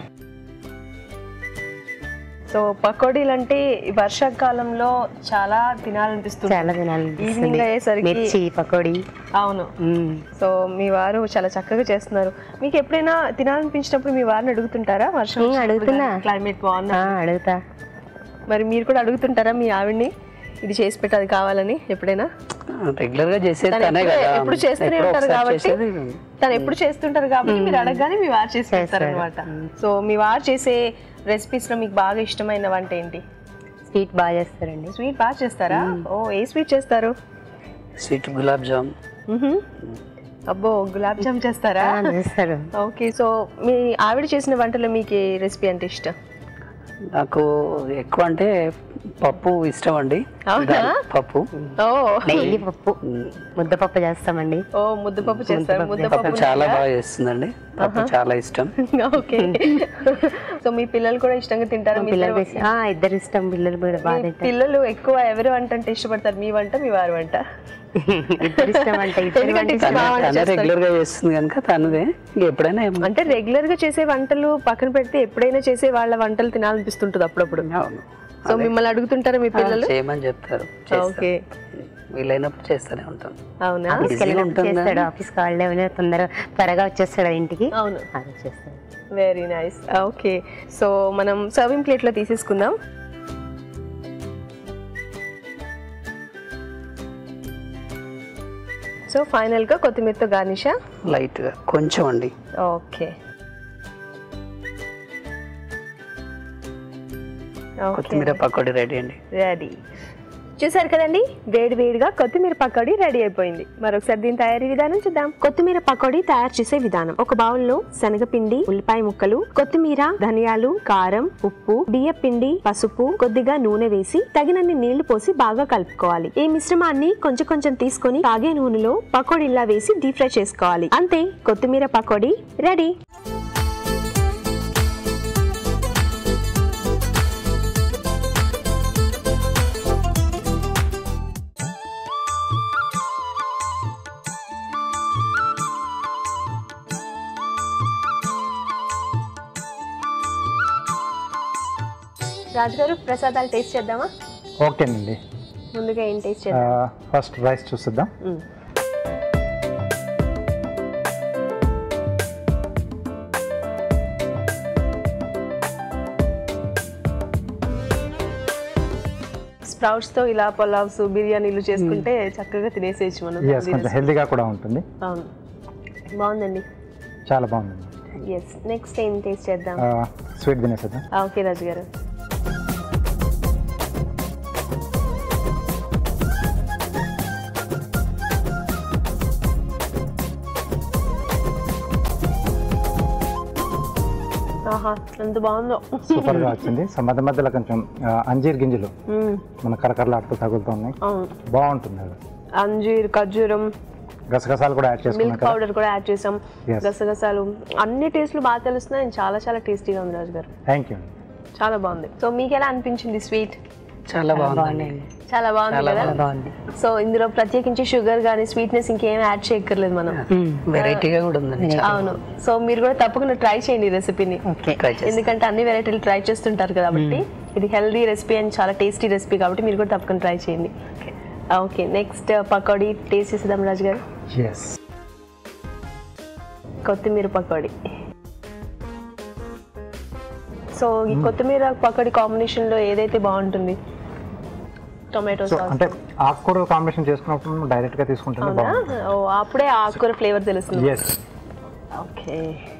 సో పకోడీలు అంటే ఈ వర్షాకాలంలో చాలా తినాలనిపిస్తుంది చాలా ఈవినింగ్ తినాలనిపిస్తుంది అయ్యేసరికి మిర్చి పకోడీ అవును మ్మ్. సో మీ వారు చాలా చక్కగా చేస్తున్నారు మీకు ఎప్పుడైనా తినాలనిపించినప్పుడు మీ వారిని అడుగుతుంటారా వర్షం ఉమ్, అడుగుతున్నా. క్లైమేట్ బాగున్నా ఆ, అడుగుతా మరి మీరు కూడా అడుగుతుంటారా మీ ఆవిడ్ని ఇది చేసి పెట్టి అది కావాలని ఎప్పుడైనా రెగ్యులర్ గా చేసేది తను తనే ఎప్పుడు- కదా ఎప్పుడు చేస్తూనే ఎప్పుడో ఉంటారు ఒకసారి కాబట్టి చేసేది తను ఎప్పుడు చేస్తుంటారు కాబట్టి మీరు అడగగానే మీ వారు చేసి పెడతారు అనమాట సో మీ వారు చేసే రెసిపీస్ లో మీకు బాగా ఇష్టమైన వంట ఏంటి స్వీట్ బాగా చేస్తారండి స్వీట్ బాగా చేస్తారా ఓ ఏ స్వీట్ చేస్తారు స్వీట్ గులాబ్ జామ్ మ్హూ. అబ్బో గులాబ్ జామ్ చేస్తారా ఆ, చేస్తారు ఓకే సో మీ ఆవిడ చేసిన వంటలో మీకు ఏ రెసిపీ అంటే ఇష్టం నాకు ఎక్కువ అంటే పప్పు ఇష్టం అండి అవునా? దాల్ పప్పు ఓ డైలీ పప్పు ముద్దపప్పు చేస్తామండి ఓ ముద్దపప్పు చేస్తారు పప్పు ముద్దపప్పు చాలా బాగా చేస్తుందండి పప్పు చాలా ఇష్టం ఓకే సో మీ పిల్లలు కూడా ఇష్టంగా తింటారు మీ పిల్లలు ఇద్దరు- ఆ, ఇద్దరు ఇష్టం పిల్లలు కూడా బాగా మీ తింటారు పిల్లలు ఎక్కువ ఎవరి వంట అంటే ఇష్టపడతారు మీ వంట మీ వారి వంట ఇద్దరు ఇష్టం అంటే ఇద్దరు ఎందుకంటే వంట ఇష్టం. బాగా తనే చేస్తారు. రెగ్యులర్ గా చేస్తుంది కనుక తనదే ఇంక ఎప్పుడైనా ఏం- అంటే రెగ్యులర్ గా చేసే వంటలు పక్కన పెడితే ఎప్పుడైనా చేసే వాళ్ళ వంటలు తినాలనిపిస్తుంటుంది అప్పుడప్పుడు అవును సో మిమ్మల్ని అడుగుతుంటారా మీ పిల్లలు చేయమని చెప్తారు చేస్తాం. ఓకే వీలైనప్పుడు చేస్తూనే ఉంటాం అవునా ఆఫీస్కి Busy వెళ్ళినప్పుడు ఉంటుందా? చేస్తాడు ఆఫీస్కి హాలిడే అయినా తొందరగా త్వరగా వచ్చేస్తాడు ఇంటికి అవును అది చేస్తాడు వెరీ నైస్ ఓకే సో మనం సర్వింగ్ ప్లేట్ లో తీసేసుకుందాం సో ఫైనల్ గా కొత్తిమీరతో గార్నిషా లైట్ గా కొంచెం అండి ఓకే కొత్తిమీర పకోడీ రెడీ అండి రెడీ చూసారు కదండి వేడి వేడిగా కొత్తిమీర పకోడీ రెడీ అయిపోయింది మరొకసారి దీని తయారీ విధానం చూద్దాం కొత్తిమీర పకోడీ తయారు చేసే విధానం ఒక బౌల్లో శనగపిండి ఉల్లిపాయ ముక్కలు కొత్తిమీర ధనియాలు కారం ఉప్పు బియ్య పిండి పసుపు కొద్దిగా నూనె వేసి తగినన్ని నీళ్లు పోసి బాగా కలుపుకోవాలి ఈ మిశ్రమాన్ని కొంచెం కొంచెం తీసుకొని తాగే నూనెలో పకోడీలా వేసి డీప్ ఫ్రై చేసుకోవాలి అంతే కొత్తిమీర పకోడీ రెడీ రాజుగారు ప్రసాదాలు టేస్ట్ చేద్దామా ఓకేనండి ముందుగా ఏం టేస్ట్ చేద్దాం ఫస్ట్ రైస్ చూసిద్దాం స్ప్రౌట్స్ తో ఇలా పులావ్స్ బిర్యానీలు చేసుకుంటే చక్కగా తినేసేయచ్చు మనం ఎస్ కొంచెం హెల్దీగా కూడా ఉంటుంది అవును బాగుందండి చాలా బాగుందండి ఎస్ నెక్స్ట్ ఏం టేస్ట్ చేద్దాం స్వీట్ తినేసేద్దాం ఓకే రాజు గారు ఆహా ఎంత బాగుందో సూపర్గా వచ్చింది సో మధ్య మధ్యలో కొంచెం ఆ, అంజీర్ గింజలు మ్మ్. మన కరకరలాడుతూ తగులుతూ ఉన్నాయి అవును బాగుంటుంది అది అంజీర్ ఖర్జూరం గసగసాలు కూడా యాడ్ చేసుకున్నాం మిల్క్ కదా పౌడర్ కూడా యాడ్ చేసాం Yes. గసగసాలు అన్ని టేస్ట్లు బాగా తెలుస్తున్నాయి and చాలా చాలా టేస్టీగా ఉంది రాజు గారు థ్యాంక్ యూ చాలా బాగుంది సో మీకు ఎలా అనిపించింది స్వీట్ చాలా బాగుందండి బాగున్నాయండి చాలా బాగుంది చాలా కదా బాగుంది సో ఇందులో ప్రత్యేకించి షుగర్ కానీ స్వీట్నెస్ ఇంకేం యాడ్ చేయక్కర్లేదు మనం వెరైటీగా కూడా ఉందండి అవును సో మీరు కూడా తప్పకుండా ట్రై చేయండి ఈ రెసిపీని ఓకే ట్రై చేస్తాం ఎందుకంటే అన్ని వెరైటీలు ట్రై చేస్తుంటారు కాబట్టి ఇది హెల్దీ రెసిపీ అండ్ చాలా టేస్టీ రెసిపీ కాబట్టి మీరు కూడా తప్పకుండా ట్రై చేయండి ఓకే నెక్స్ట్ పకోడీ టేస్ట్ చేసేద్దాం రాజు గారు ఎస్ కొత్తిమీర పకోడీ సో ఈ కొత్తిమీర పకోడీ కాంబినేషన్లో ఏదైతే బాగుంటుంది టొమాటో సో సాస్ అంటే ఆకుకూర కాంబినేషన్ చేసుకున్నప్పుడు మనం డైరెక్ట్గా తీసుకుంటేనే అవునా బాగుంటుంది ఓ అప్పుడే ఆకుకూర ఫ్లేవర్ తెలుస్తుంది ఎస్ ఓకే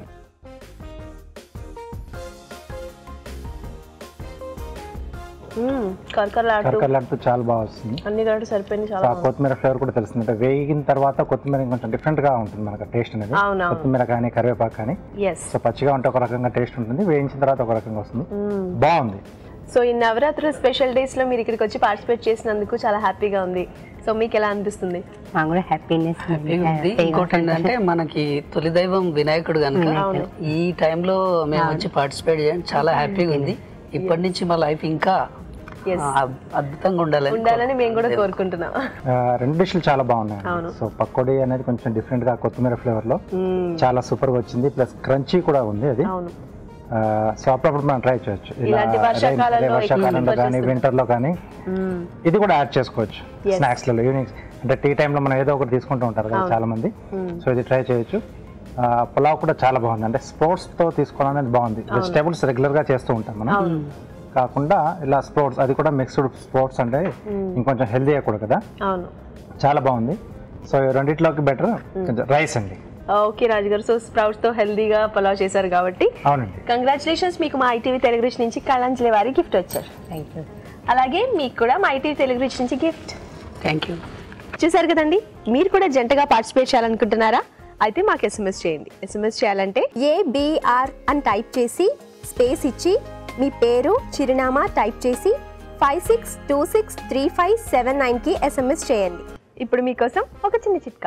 కరకరలాడుతూ కరకరలాడుతూ చాలా బాగా వస్తుంది అన్ని కాబట్టి సరిపోయింది సో చాలా ఆ కొత్తిమీర ఫ్లేవర్ కూడా తెలుస్తుంది అంటే వేగిన తర్వాత కొత్తిమీర కొంచెం different గా ఉంటుంది మనకు టేస్ట్ అనేది అవునవును. కొత్తిమీర కానీ కరివేపాకు కానీ ఎస్ సో పచ్చిగా ఉంటే ఒక రకంగా టేస్ట్ ఉంటుంది వేయించిన తర్వాత ఒక రకంగా వస్తుంది బాగుంది సో ఈ నవరాత్రి స్పెషల్ డేస్ లో మీరు ఇక్కడికి వచ్చి పార్టిసిపేట్ చేసినందుకు చాలా హ్యాపీగా ఉంది సో మీకు ఎలా అనిపిస్తుంది మాకు కూడా హ్యాపీనెస్ హ్యాపీగా ఉంది ఇంకోటి ఏంటంటే మనకి తొలి దైవం వినాయకుడు కనుక ఈ టైంలో మేము వచ్చి పార్టిసిపేట్ చేయడం చాలా హ్యాపీగా ఉంది ఇప్పటి నుంచి మా లైఫ్ ఇంకా Yes. ఆ, అద్భుతంగా ఉండాలని ఉండాలని మేము కూడా కోరుకుంటున్నాం ఆ, రెండు డిష్లు చాలా బాగున్నాయి సో పకోడీ అనేది కొంచెం different గా కొత్తిమీర ఫ్లేవర్ లో చాలా సూపర్ గా వచ్చింది ప్లస్ క్రంచీ కూడా ఉంది అది అవును ఆ, సో అప్పుడప్పుడు మనం ట్రై చేయొచ్చు ఇలా ఇలాంటి వర్షాకాలంలో rain- వర్షాకాలంలో ఎక్కువ కానీ వింటర్ లో కానీ మ్మ్. ఇది కూడా యాడ్ చేసుకోవచ్చు స్నాక్స్ లలో ఈవినింగ్ అంటే టీ టైంలో మనం ఏదో ఒకటి తీసుకుంటూ ఉంటారు కదా చాలా మంది సో ఇది ట్రై చేయొచ్చు ఆ, పులావ్ కూడా చాలా బాగుంది అంటే స్పోర్ట్స్ తో తీసుకోవడం అనేది బాగుంది వెజిటేబుల్స్ రెగ్యులర్ గా చేస్తూ ఉంటాం మనం కాకుండా ఇలా స్పోర్ట్స్ అది కూడా మిక్స్డ్ స్పోర్ట్స్ అంటే ఇంకొంచెం హెల్దీ కూడా కదా అవును చాలా బాగుంది సో ఈ రెండిట్లోకి బెటర్ రైస్ అండి okay Raju garu so sprouts తో హెల్దీగా పలావ్ చేశారు కాబట్టి అవునండి కంగ్రాచులేషన్స్ మీకు మా ఐటీవీ తెలుగు రుచి నుంచి కళంజలి వారి గిఫ్ట్ వచ్చారు థ్యాంక్ యూ అలాగే మీకు కూడా మా ఐటీవీ తెలుగు రుచి నుంచి గిఫ్ట్ థ్యాంక్ యూ చూసారు కదండి మీరు కూడా జంటగా పార్టిసిపేట్ చేయాలనుకుంటున్నారా అయితే మాకు ఎస్ఎంఎస్ చేయండి ఎస్ఎంఎస్ చేయాలంటే ఏబిఆర్ అని టైప్ చేసి స్పేస్ ఇచ్చి మీ పేరు చిరునామా టైప్ చేసి five six two six three five seven నైన్కి ఎస్ఎంఎస్ చేయండి ఇప్పుడు మీకోసం ఒక చిన్న చిట్కా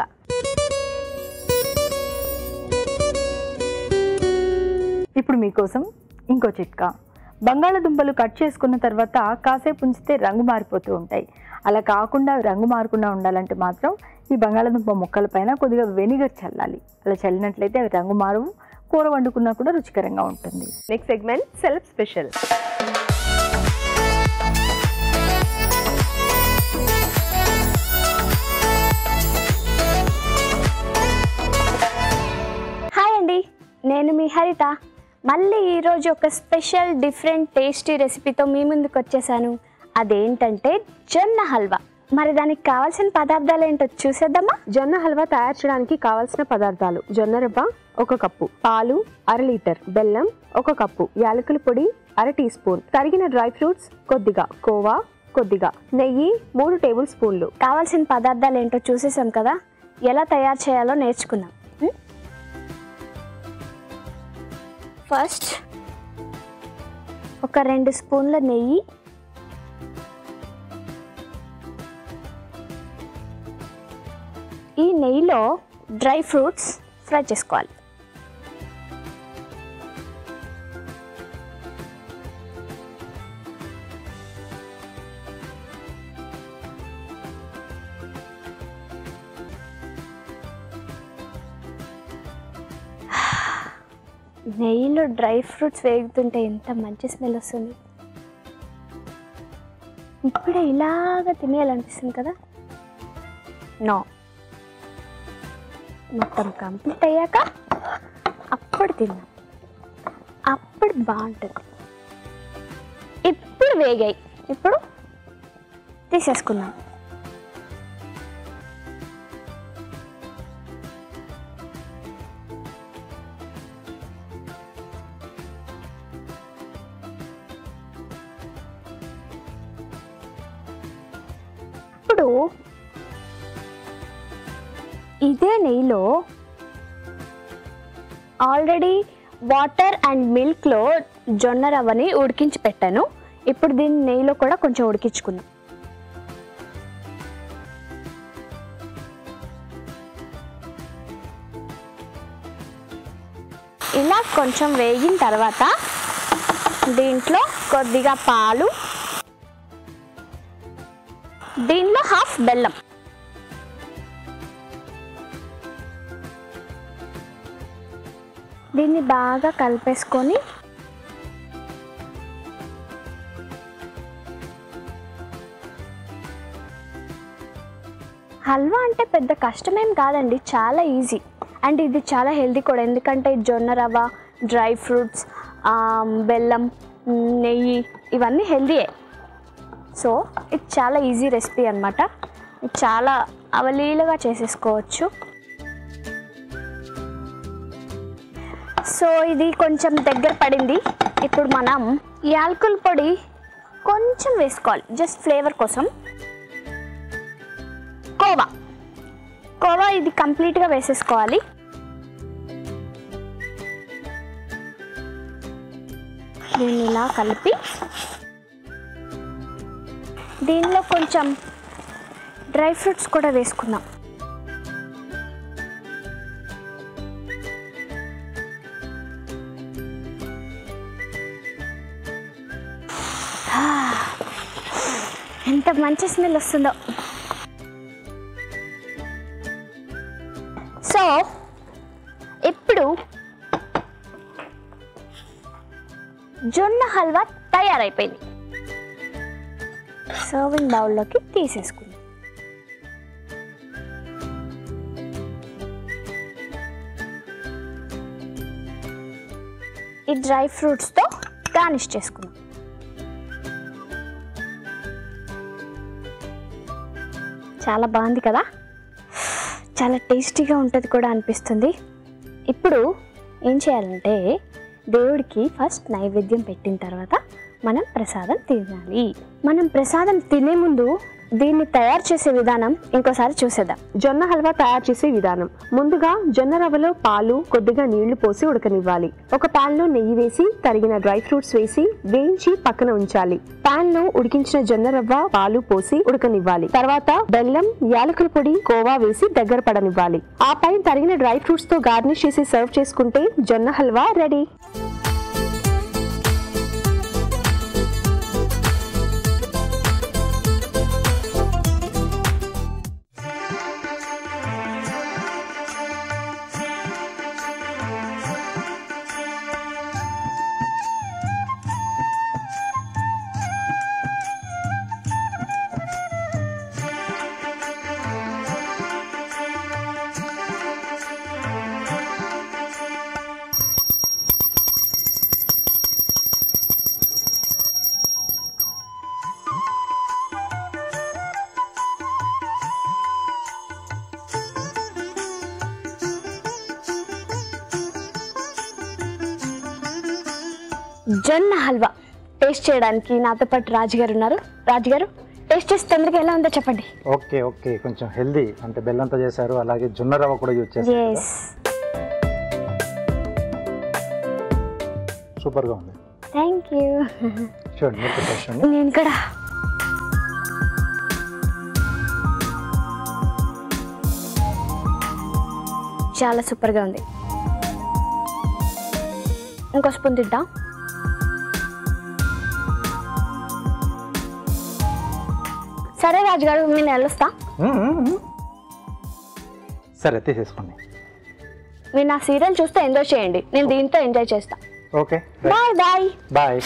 ఇప్పుడు మీకోసం ఇంకో చిట్కా బంగాళదుంపలు కట్ చేసుకున్న తర్వాత కాసేపు ఉంచితే రంగు మారిపోతూ ఉంటాయి అలా కాకుండా అవి రంగు మారకుండా ఉండాలంటే మాత్రం ఈ బంగాళదుంప ముక్కల పైన కొద్దిగా వెనిగర్ చల్లాలి అలా చల్లినట్లయితే అవి రంగు మారవు కూర వండుకున్నా కూడా రుచికరంగా ఉంటుంది next segment self special hi అండి నేను మీ హరిత మళ్ళీ ఈరోజు ఒక స్పెషల్ డిఫరెంట్ టేస్టీ రెసిపీతో మీ ముందుకు వచ్చేసాను అదేంటంటే జొన్న హల్వా మరి దానికి కావాల్సిన పదార్థాలు ఏంటో చూసేద్దామా జొన్న హల్వా తయారు చేయడానికి కావాల్సిన పదార్థాలు జొన్న రవ్వ ఒక కప్పు పాలు అర లీటర్ బెల్లం ఒక కప్పు యాలకుల పొడి అర టీ స్పూన్ తరిగిన డ్రై ఫ్రూట్స్ కొద్దిగా కోవా కొద్దిగా నెయ్యి మూడు టేబుల్ స్పూన్లు కావాల్సిన పదార్థాలు ఏంటో చూసేసాం కదా ఎలా తయారు చేయాలో నేర్చుకుందాం ఉం? ఫస్ట్ ఒక రెండు స్పూన్ల నెయ్యి ఈ నెయ్యిలో డ్రై ఫ్రూట్స్ ఫ్రై చేసుకోవాలి నెయ్యిలో డ్రై ఫ్రూట్స్ వేగుతుంటే ఎంత మంచి స్మెల్ వస్తుంది ఇప్పుడే ఇలాగ తినేయాలనిపిస్తుంది కదా నో మొత్తం కంప్లీట్ అయ్యాక అప్పుడు తిన్నాం అప్పుడు బాగుంటుంది ఇప్పుడు వేగాయి ఇప్పుడు తీసేసుకుందాం ఇప్పుడు ఇదే నెయ్యిలో ఆల్రెడీ వాటర్ అండ్ మిల్క్లో జొన్న రవ్వని ఉడికించి పెట్టాను ఇప్పుడు దీన్ని నెయ్యిలో కూడా కొంచెం ఉడికించుకుందాం ఇలా కొంచెం వేగిన తర్వాత దీంట్లో కొద్దిగా పాలు దీనిలో హాఫ్ బెల్లం దీన్ని బాగా కలిపేసుకొని హల్వా అంటే పెద్ద కష్టమేం కాదండి చాలా ఈజీ అండ్ ఇది చాలా హెల్దీ కూడా ఎందుకంటే జొన్న రవ్వ డ్రై ఫ్రూట్స్ బెల్లం మ్, నెయ్యి ఇవన్నీ హెల్దీయే సో ఇది చాలా ఈజీ రెసిపీ అనమాట చాలా అవలీలుగా చేసేసుకోవచ్చు సో ఇది కొంచెం దగ్గర పడింది ఇప్పుడు మనం యాలకుల పొడి కొంచెం వేసుకోవాలి జస్ట్ ఫ్లేవర్ కోసం కోవా కోవా ఇది కంప్లీట్గా వేసేసుకోవాలి దీన్ని ఇలా కలిపి దీనిలో కొంచెం డ్రై ఫ్రూట్స్ కూడా వేసుకుందాం ఆ, ఎంత మంచి స్మెల్ వస్తుందో సో ఇప్పుడు జొన్న హల్వా తయారైపోయింది సర్వింగ్ బౌల్లోకి తీసేసుకుందాం ఈ డ్రై ఫ్రూట్స్తో గార్నిష్ చేసుకుందాం చాలా బాగుంది కదా చాలా టేస్టీగా ఉంటుంది కూడా అనిపిస్తుంది ఇప్పుడు ఏం చేయాలంటే దేవుడికి ఫస్ట్ నైవేద్యం పెట్టిన తర్వాత మనం ప్రసాదం తినాలి మనం ప్రసాదం తినే ముందు దీన్ని తయారు చేసే విధానం ఇంకోసారి చూసేద్దాం జొన్న హల్వా తయారు చేసే విధానం ముందుగా జొన్న రవ్వలో పాలు కొద్దిగా నీళ్లు పోసి ఉడకనివ్వాలి ఒక పాన్ లో నెయ్యి వేసి తరిగిన డ్రై ఫ్రూట్స్ వేసి వేయించి పక్కన ఉంచాలి పాన్ లో ఉడికించిన జొన్న రవ్వ పాలు పోసి ఉడకనివ్వాలి తర్వాత బెల్లం యాలకుల పొడి కోవా వేసి దగ్గర పడనివ్వాలి ఆ పైన తరిగిన డ్రై ఫ్రూట్స్ తో గార్నిష్ చేసి సర్వ్ చేసుకుంటే జొన్న హల్వా రెడీ జొన్న హల్వా టేస్ట్ చేయడానికి నాతో పాటు రాజుగారు ఉన్నారు రాజుగారు టేస్ట్ చేసి తొందరగా ఎలా ఉందో చెప్పండి ఓకే ఓకే కొంచెం హెల్దీ అంటే బెల్లంతో చేశారు అలాగే జొన్న రవ్వ కూడా యూజ్ చేశారు కదా. ఎస్ సూపర్గా ఉంది థ్యాంక్ యూ చూడండి మీరు కూడా టేస్ట్ చూడండి నేను కూడా చాలా సూపర్గా ఉంది ఇంకో స్పూన్ తింటా సరే రాజుగారు నేను వెళ్ళొస్తా మ్మ్, మ్మ్, మ్మ్. సరే తీసేసుకోండి మీరు నా సీరియల్ చూస్తే ఎంజాయ్ చేయండి నేను దీంతో ఎంజాయ్ చేస్తా okay bye bye bye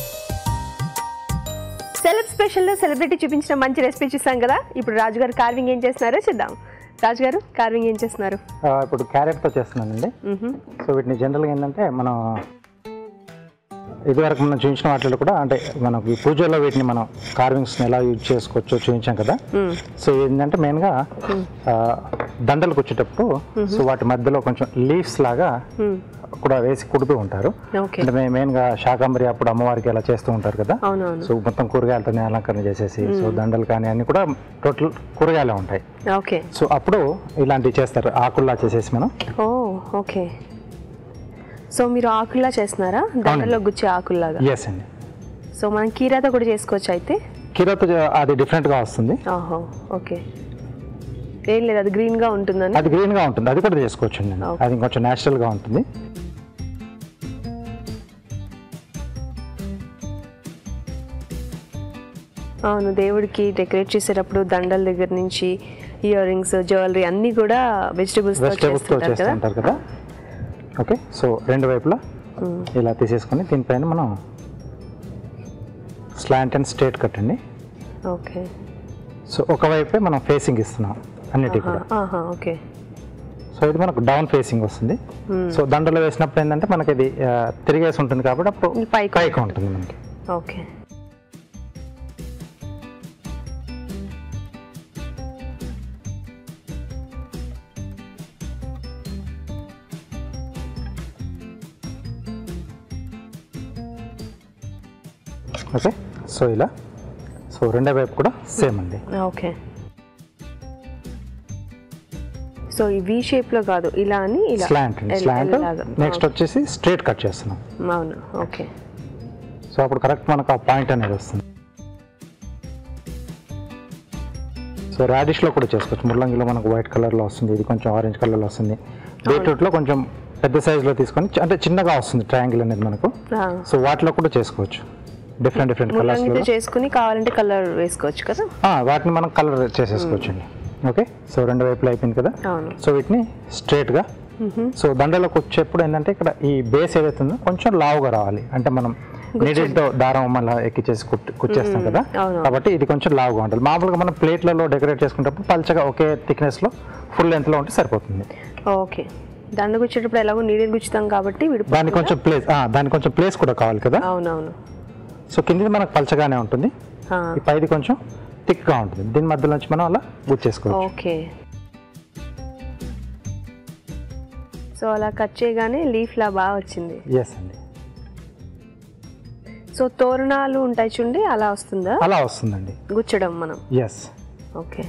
celeb స్పెషల్లో సెలబ్రిటీ చూపించిన మంచి రెసిపీ చూసాం కదా ఇప్పుడు రాజుగారు కార్వింగ్ ఏం చేస్తున్నారో చూద్దాం రాజుగారు కార్వింగ్ ఏం చేస్తున్నారు ఆ, ఇప్పుడు క్యారెట్తో చేస్తున్నానండి మ్హూ. సో వీటిని జనరల్గా ఏంటంటే మనం ఇదివరకు మనం చూపించిన వాటిలో కూడా అంటే మనకి పూజల్లో వీటిని మనం కార్వింగ్స్ని ఎలా యూజ్ చేసుకోవచ్చో చూపించాం కదా మ్మ్. సో ఏంటంటే మెయిన్గా ఆ, దండలు కుచ్చేటప్పుడు సో వాటి మధ్యలో కొంచెం లీవ్స్ లాగా మ్మ్. కూడా వేసి కుడుతూ ఉంటారు ఓకే అంటే మే- మెయిన్గా శాకాంబరి అప్పుడు అమ్మవారికి అలా చేస్తూ ఉంటారు కదా అవునవును సో మొత్తం కూరగాయలతోనే అలంకరణ చేసేసి సో దండలు కానీ అన్ని కూడా టోటల్ కూరగాయలే ఉంటాయి ఓకే సో అప్పుడు ఇలాంటివి చేస్తారు ఆకుల్లా చేసేసి మనం ఓ ఓకే సో మీరు ఆకుల్లా చేస్తున్నారా దండలో గుచ్చే ఆకుల్లాగా ఎస్ అండి సో మనం కీరాతో కూడా చేసుకోవచ్చు అయితే కీరతో చే- అది డిఫరెంట్గా వస్తుంది ఓహో ఓకే ఏం లేదు అది గ్రీన్గా ఉంటుందని అది గ్రీన్గా ఉంటుంది అది కూడా చేసుకోవచ్చు అండి Okay. అది కొంచెం న్యాచురల్గా ఉంటుంది అవును దేవుడికి డెకరేట్ చేసేటప్పుడు దండల దగ్గర నుంచి ఇయర్ రింగ్స్ జ్యువెలరీ అన్నీ కూడా వెజిటబుల్స్ వెజిటేబుల్స్తో చేస్తుంటారు కదా చేస్తుంటారు కదా ఓకే సో రెండు వైపులా ఇలా తీసేసుకొని దీనిపైన మనం స్లాంట్ అండ్ స్ట్రేట్ కట్ అండి ఓకే సో ఒకవైపే మనం ఫేసింగ్ ఇస్తున్నాం అన్నిటి కూడా ఆహా ఓకే సో ఇది మనకు డౌన్ ఫేసింగ్ వస్తుంది సో దండలో వేసినప్పుడు ఏంటంటే మనకి ఇది ఆ, తిరిగేసి ఉంటుంది కాబట్టి అప్పుడు పైకి పైకి ఉంటుంది మనకి ఓకే ఓకే సో ఇలా సో రెండో వైపు కూడా సేమ్ అండి ఓకే సో ఈ వి షేప్ లో కాదు ఇలా అని ఇలా స్లాంట్ అండి ఎల్- స్లాంట్ ఎల్ లాగా. నెక్స్ట్ వచ్చేసి స్ట్రేట్ కట్ చేస్తున్నాం అవును ఓకే సో అప్పుడు కరెక్ట్ మనకు ఆ పాయింట్ అనేది వస్తుంది సో రాడిష్లో కూడా చేసుకోవచ్చు ముల్లంగిలో మనకు వైట్ కలర్లో వస్తుంది ఇది కొంచెం ఆరెంజ్ కలర్లో వస్తుంది బీట్రూట్లో కొంచెం పెద్ద సైజులో తీసుకొని చ- అంటే చిన్నగా వస్తుంది ట్రయాంగిల్ అనేది మనకు ఆ. సో వాటిలో కూడా చేసుకోవచ్చు డిఫరెంట్ డిఫరెంట్ ముల్లంగితో కలర్స్లో చేసుకుని కావాలంటే కలర్ వేసుకోవచ్చు కదా వాటిని మనం కలర్ చేసేసుకోవచ్చు అండి ఓకే సో రెండు వైపులు అయిపోయింది కదా అవును సో వీటిని స్ట్రేట్గా సో దండలోకి వచ్చేప్పుడు ఏంటంటే ఇక్కడ ఈ బేస్ ఏదైతే ఉందో కొంచెం లావుగా రావాలి అంటే మనం నీడిల్తో దారం మళ్ళీ ఎక్కిచ్చేసి కుట్ కుచ్చేస్తాం కదా అవును. కాబట్టి ఇది కొంచెం లావుగా ఉంటుంది మామూలుగా మనం ప్లేట్లలో డెకరేట్ చేసుకునేటప్పుడు పల్చగా ఒకే థిక్నెస్లో ఫుల్ లెంత్లో ఉంటే సరిపోతుంది ఓకే దండ గుచ్చేటప్పుడు ఎలాగో నీడిల్ గుచ్చుతాం కాబట్టి విడిపో దానికి కొంచెం ప్లేస్ దానికి కొంచెం ప్లేస్ కూడా కావాలి కదా అవునవును సో కిందిది మనకు పల్చగానే ఉంటుంది ఆ, ఈ పైది కొంచెం థిక్గా ఉంటుంది దీని మధ్యలో నుంచి మనం అలా గుచ్చేసుకోవచ్చు ఓకే సో అలా కట్ చేయగానే లీఫ్ లా బాగా వచ్చింది ఎస్ అండి సో తోరణాలు ఉంటాయి చూడండి అలా వస్తుందా అలా వస్తుందండి గుచ్చడం మనం ఎస్ ఓకే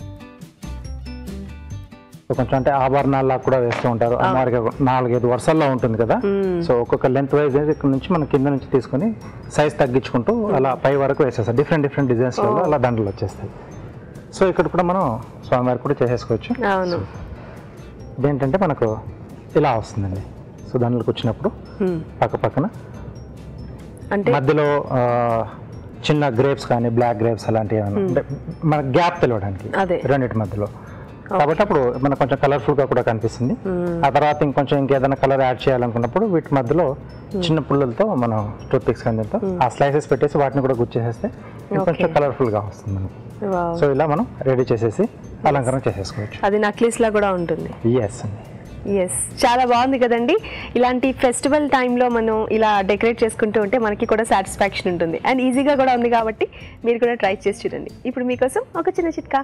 కొంచెం అంటే ఆభరణాల్లో కూడా వేస్తూ ఉంటారు అమ్మవారికి ఒక నాలుగైదు వరుసల్లో ఉంటుంది కదా సో ఒక్కొక్క లెంత్ వైజ్ ఇక్కడ నుంచి మనం కింద నుంచి తీసుకొని సైజ్ తగ్గించుకుంటూ అలా పై వరకు వేసేస్తాం డిఫరెంట్ డిఫరెంట్ డిజైన్స్ అలా దండలు వచ్చేస్తాయి సో ఇక్కడ కూడా మనం స్వామివారికి కూడా చేసేసుకోవచ్చు అవును ఇదేంటంటే మనకు ఇలా వస్తుందండి సో దండలకు వచ్చినప్పుడు Hmm. పక్క పక్కన అంటే మధ్యలో ఆ, చిన్న గ్రేప్స్ కానీ బ్లాక్ గ్రేప్స్ అలాంటివి ఏమైనా అంటే మన గ్యాప్ తెలియడానికి అదే. రెండింటి మధ్యలో కాబట్టి అప్పుడు మనకు కొంచెం కలర్ఫుల్ గా కూడా కనిపిస్తుంది ఆ తర్వాత ఇంకొంచెం ఇంకేదైనా కలర్ యాడ్ చేయాలనుకున్నప్పుడు వీటి మధ్యలో చిన్న పుల్లలతో మనం టూత్ పిక్స్ కందితో ఆ స్లైసెస్ పెట్టేసి వాటిని కూడా గుచ్చేసేస్తే ఇంకొంచెం కలర్ఫుల్ గా వస్తుంది మనకి వావ్. సో ఇలా మనం రెడీ చేసేసి అలంకరణ చేసేసుకోవచ్చు అది నక్లీస్ లా కూడా ఉంటుంది ఎస్ అండి ఎస్ చాలా బాగుంది కదండి ఇలాంటి ఫెస్టివల్ టైంలో మనం ఇలా డెకరేట్ చేసుకుంటూ ఉంటే మనకి కూడా సాటిస్ఫాక్షన్ ఉంటుంది అండ్ ఈజీగా కూడా ఉంది కాబట్టి మీరు కూడా ట్రై చేసి చూడండి ఇప్పుడు మీకోసం ఒక చిన్న చిట్కా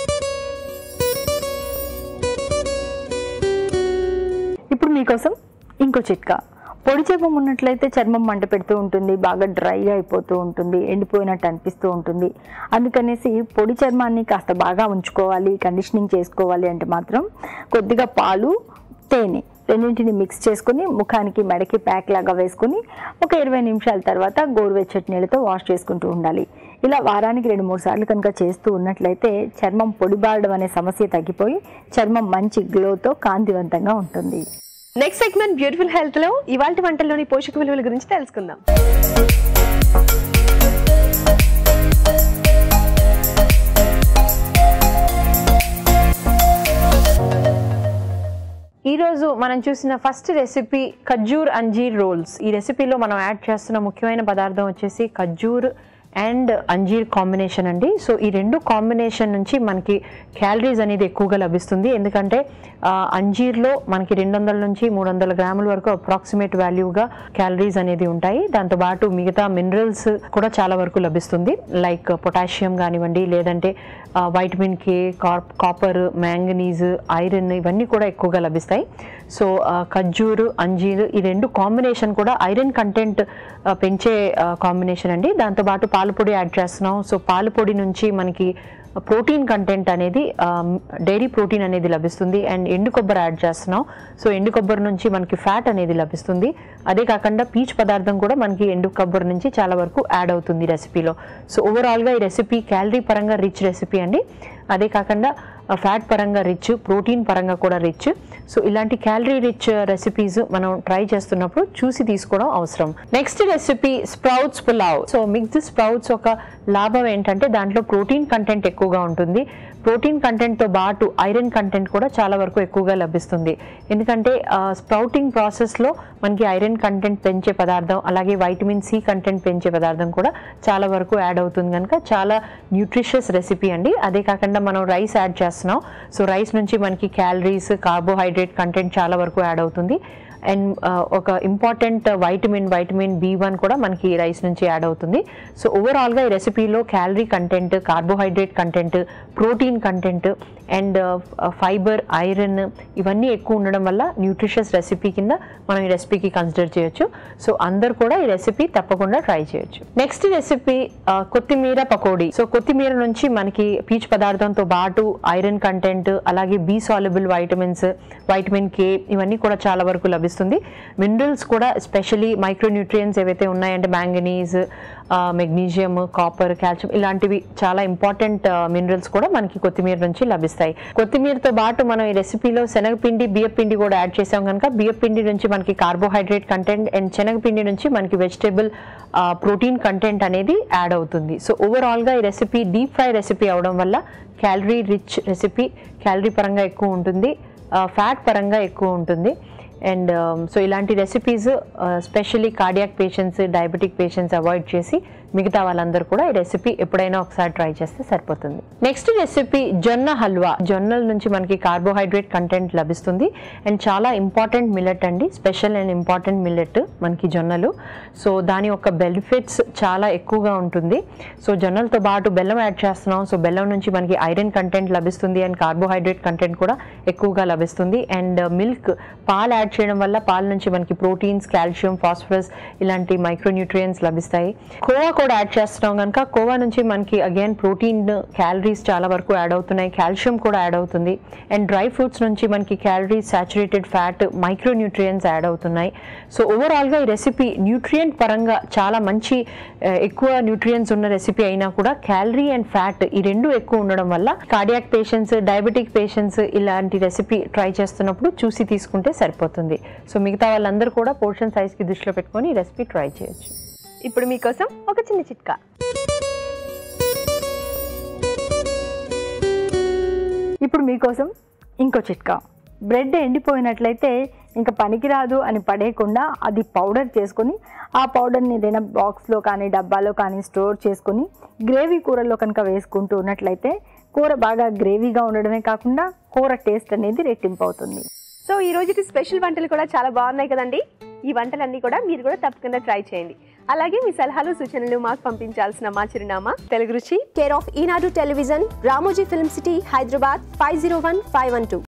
ఇప్పుడు మీకోసం ఇంకో చిట్కా పొడి చేపం ఉన్నట్లయితే చర్మం మంట పెడుతూ ఉంటుంది బాగా డ్రైగా అయిపోతూ ఉంటుంది ఎండిపోయినట్టు అనిపిస్తూ ఉంటుంది అందుకనేసి పొడి చర్మాన్ని కాస్త బాగా ఉంచుకోవాలి కండిషనింగ్ చేసుకోవాలి అంటే మాత్రం కొద్దిగా పాలు తేనె రెండింటిని మిక్స్ చేసుకుని ముఖానికి మెడకి ప్యాక్ లాగా వేసుకుని ఒక ఇరవై నిమిషాల తర్వాత గోరువెచ్చటి నీళ్ళతో వాష్ చేసుకుంటూ ఉండాలి ఇలా వారానికి రెండు మూడు సార్లు కనుక చేస్తూ ఉన్నట్లయితే చర్మం పొడిబారడం అనే సమస్య తగ్గిపోయి చర్మం మంచి గ్లోతో కాంతివంతంగా ఉంటుంది నెక్స్ట్ సెగ్మెంట్ బ్యూటిఫుల్ హెల్త్ లో ఇవాళ వంటల్లోని పోషక విలువల గురించి తెలుసుకుందాం ఈరోజు మనం చూసిన ఫస్ట్ రెసిపీ ఖర్జూర్ అంజీర్ రోల్స్ ఈ రెసిపీలో మనం యాడ్ చేస్తున్న ముఖ్యమైన పదార్థం వచ్చేసి ఖర్జూర్ అండ్ అంజీర్ కాంబినేషన్ అండి సో ఈ రెండు కాంబినేషన్ నుంచి మనకి క్యాలరీస్ అనేది ఎక్కువగా లభిస్తుంది ఎందుకంటే ఆ, అంజీర్లో మనకి రెండు వందల నుంచి మూడు వందల గ్రాముల వరకు అప్రాక్సిమేట్ వాల్యూగా క్యాలరీస్ అనేది ఉంటాయి దాంతోపాటు మిగతా మినరల్స్ కూడా చాలా వరకు లభిస్తుంది లైక్ పొటాషియం కానివ్వండి లేదంటే ఆ, వైటమిన్ కే కార్ప్ కాపర్ మ్యాంగనీస్ ఐరన్ ఇవన్నీ కూడా ఎక్కువగా లభిస్తాయి సో ఆ, ఖర్జూరు అంజీరు ఈ రెండు కాంబినేషన్ కూడా ఐరన్ కంటెంట్ ఆ, పెంచే కాంబినేషన్ అండి దాంతోపాటు పాలు పొడి యాడ్ చేస్తున్నాం సో పాలు పొడి నుంచి మనకి ప్రోటీన్ కంటెంట్ అనేది డైరీ ప్రోటీన్ అనేది లభిస్తుంది అండ్ ఎండు కొబ్బరి యాడ్ చేస్తున్నాం సో ఎండు కొబ్బరి నుంచి మనకి ఫ్యాట్ అనేది లభిస్తుంది అదే కాకుండా పీచ్ పదార్థం కూడా మనకి ఎండు కొబ్బరి నుంచి చాలా వరకు యాడ్ అవుతుంది ఈ రెసిపీలో సో ఓవరాల్గా ఈ రెసిపీ క్యాలరీ పరంగా రిచ్ రెసిపీ అండి అదే కాకుండా ఫ్యాట్ పరంగా రిచ్ ప్రోటీన్ పరంగా కూడా రిచ్ సో ఇలాంటి క్యాలరీ రిచ్ రెసిపీస్ మనం ట్రై చేస్తున్నప్పుడు చూసి తీసుకోవడం అవసరం next recipe sprouts pulao so mixed sprouts ఒక లాభం ఏంటంటే దాంట్లో ప్రోటీన్ కంటెంట్ ఎక్కువగా ఉంటుంది ప్రోటీన్ కంటెంట్తో పాటు ఐరన్ కంటెంట్ కూడా చాలా వరకు ఎక్కువగా లభిస్తుంది ఎందుకంటే స్ప్రౌటింగ్ ప్రాసెస్లో మనకి ఐరన్ కంటెంట్ పెంచే పదార్థం అలాగే వైటమిన్ సి కంటెంట్ పెంచే పదార్థం కూడా చాలా వరకు యాడ్ అవుతుంది కనుక చాలా న్యూట్రిషియస్ రెసిపీ అండి అదే కాకుండా మనం రైస్ యాడ్ చేస్తున్నాం సో రైస్ నుంచి మనకి క్యాలరీస్ కార్బోహైడ్రేట్ కంటెంట్ చాలా వరకు యాడ్ అవుతుంది అండ్ ఒక important vitamin vitamin B one కూడా మనకి రైస్ నుంచి యాడ్ అవుతుంది సో ఓవరాల్గా ఈ రెసిపీలో calorie content carbohydrate content protein content and fibre iron ఇవన్నీ ఎక్కువ ఉండడం వల్ల న్యూట్రిషియస్ రెసిపీ కింద మనం ఈ రెసిపీకి కన్సిడర్ చేయొచ్చు సో అందరు కూడా ఈ రెసిపీ తప్పకుండా ట్రై చేయొచ్చు నెక్స్ట్ రెసిపీ కొత్తిమీర పకోడీ సో కొత్తిమీర నుంచి మనకి పీచు పదార్థంతో పాటు ఐరన్ కంటెంట్ అలాగే B soluble vitamins vitamin K ఇవన్నీ కూడా చాలా వరకు లభిస్తుంది మినరల్స్ కూడా ఎస్పెషలీ మైక్రోన్యూట్రియన్స్ ఏవైతే ఉన్నాయంటే మ్యాంగనీస్ మెగ్నీషియం కాపర్ కాల్షియం ఇలాంటివి చాలా ఇంపార్టెంట్ మినరల్స్ కూడా మనకి కొత్తిమీర నుంచి లభిస్తాయి కొత్తిమీరతో పాటు మనం ఈ రెసిపీలో శనగపిండి బియ్యపిండి కూడా యాడ్ చేసాం కనుక బియ్యపిండి నుంచి మనకి కార్బోహైడ్రేట్ కంటెంట్ అండ్ శనగపిండి నుంచి మనకి వెజిటేబుల్ ప్రోటీన్ కంటెంట్ అనేది యాడ్ అవుతుంది సో ఓవరాల్గా ఈ రెసిపీ డీప్ ఫ్రై రెసిపీ అవడం వల్ల క్యాలరీ రిచ్ రెసిపీ క్యాలరీ పరంగా ఎక్కువ ఉంటుంది ఫ్యాట్ పరంగా ఎక్కువ ఉంటుంది అండ్ సో ఇలాంటి recipes specially cardiac patients diabetic patients avoid చేసి మిగతా వాళ్ళందరూ కూడా ఈ రెసిపీ ఎప్పుడైనా ఒకసారి ట్రై చేస్తే సరిపోతుంది నెక్స్ట్ రెసిపీ జొన్న హల్వా జొన్నల నుంచి మనకి కార్బోహైడ్రేట్ కంటెంట్ లభిస్తుంది అండ్ చాలా ఇంపార్టెంట్ మిల్లెట్ అండి స్పెషల్ అండ్ ఇంపార్టెంట్ మిల్లెట్ మనకి జొన్నలు సో దాని యొక్క బెనిఫిట్స్ చాలా ఎక్కువగా ఉంటుంది సో జొన్నలతో పాటు బెల్లం యాడ్ చేస్తున్నాం సో బెల్లం నుంచి మనకి ఐరన్ కంటెంట్ లభిస్తుంది అండ్ కార్బోహైడ్రేట్ కంటెంట్ కూడా ఎక్కువగా లభిస్తుంది అండ్ మిల్క్ పాలు యాడ్ చేయడం వల్ల పాల నుంచి మనకి ప్రోటీన్స్ కాల్షియం ఫాస్ఫరస్ ఇలాంటి మైక్రోన్యూట్రియన్స్ లభిస్తాయి కోవా కూడా యాడ్ చేస్తున్నాం కనుక కోవా నుంచి మనకి అగైన్ ప్రోటీన్ క్యాలరీస్ చాలా వరకు యాడ్ అవుతున్నాయి కాల్షియం కూడా యాడ్ అవుతుంది అండ్ డ్రై ఫ్రూట్స్ నుంచి మనకి calories saturated fat micronutrients add అవుతున్నాయి సో ఓవరాల్గా ఈ రెసిపీ న్యూట్రియంట్ పరంగా చాలా మంచి ఆ, ఎక్కువ న్యూట్రియన్స్ ఉన్న రెసిపీ అయినా కూడా క్యాలరీ అండ్ ఫ్యాట్ ఈ రెండు ఎక్కువ ఉండడం వల్ల కార్డియాక్ పేషెంట్స్ డయాబెటిక్ పేషెంట్స్ ఇలాంటి రెసిపీ ట్రై చేస్తున్నప్పుడు చూసి తీసుకుంటే సరిపోతుంది సో మిగతా వాళ్ళందరూ కూడా పోర్షన్ సైజ్కి దృష్టిలో పెట్టుకొని ఈ రెసిపీ ట్రై చేయొచ్చు ఇప్పుడు మీకోసం ఒక చిన్న చిట్కా ఇప్పుడు మీకోసం ఇంకో చిట్కా బ్రెడ్ ఎండిపోయినట్లయితే ఇంకా పనికిరాదు అని పడేయకుండా అది పౌడర్ చేసుకొని ఆ పౌడర్ని ఏదైనా బాక్స్లో కానీ డబ్బాలో కానీ స్టోర్ చేసుకొని గ్రేవీ కూరలో కనుక వేసుకుంటూ ఉన్నట్లయితే కూర బాగా గ్రేవీగా ఉండడమే కాకుండా కూర టేస్ట్ అనేది రెట్టింపు అవుతుంది సో ఈ రోజుటి స్పెషల్ వంటలు కూడా చాలా బాగున్నాయి కదండి ఈ వంటలన్నీ కూడా మీరు కూడా తప్పకుండా ట్రై చేయండి అలాగే మీ సలహాలు సూచనలు మాకు పంపించాల్సిన మా చిరునామా Telugu Ruchi care of Eenadu television Ramoji film city Hyderabad five zero one five one two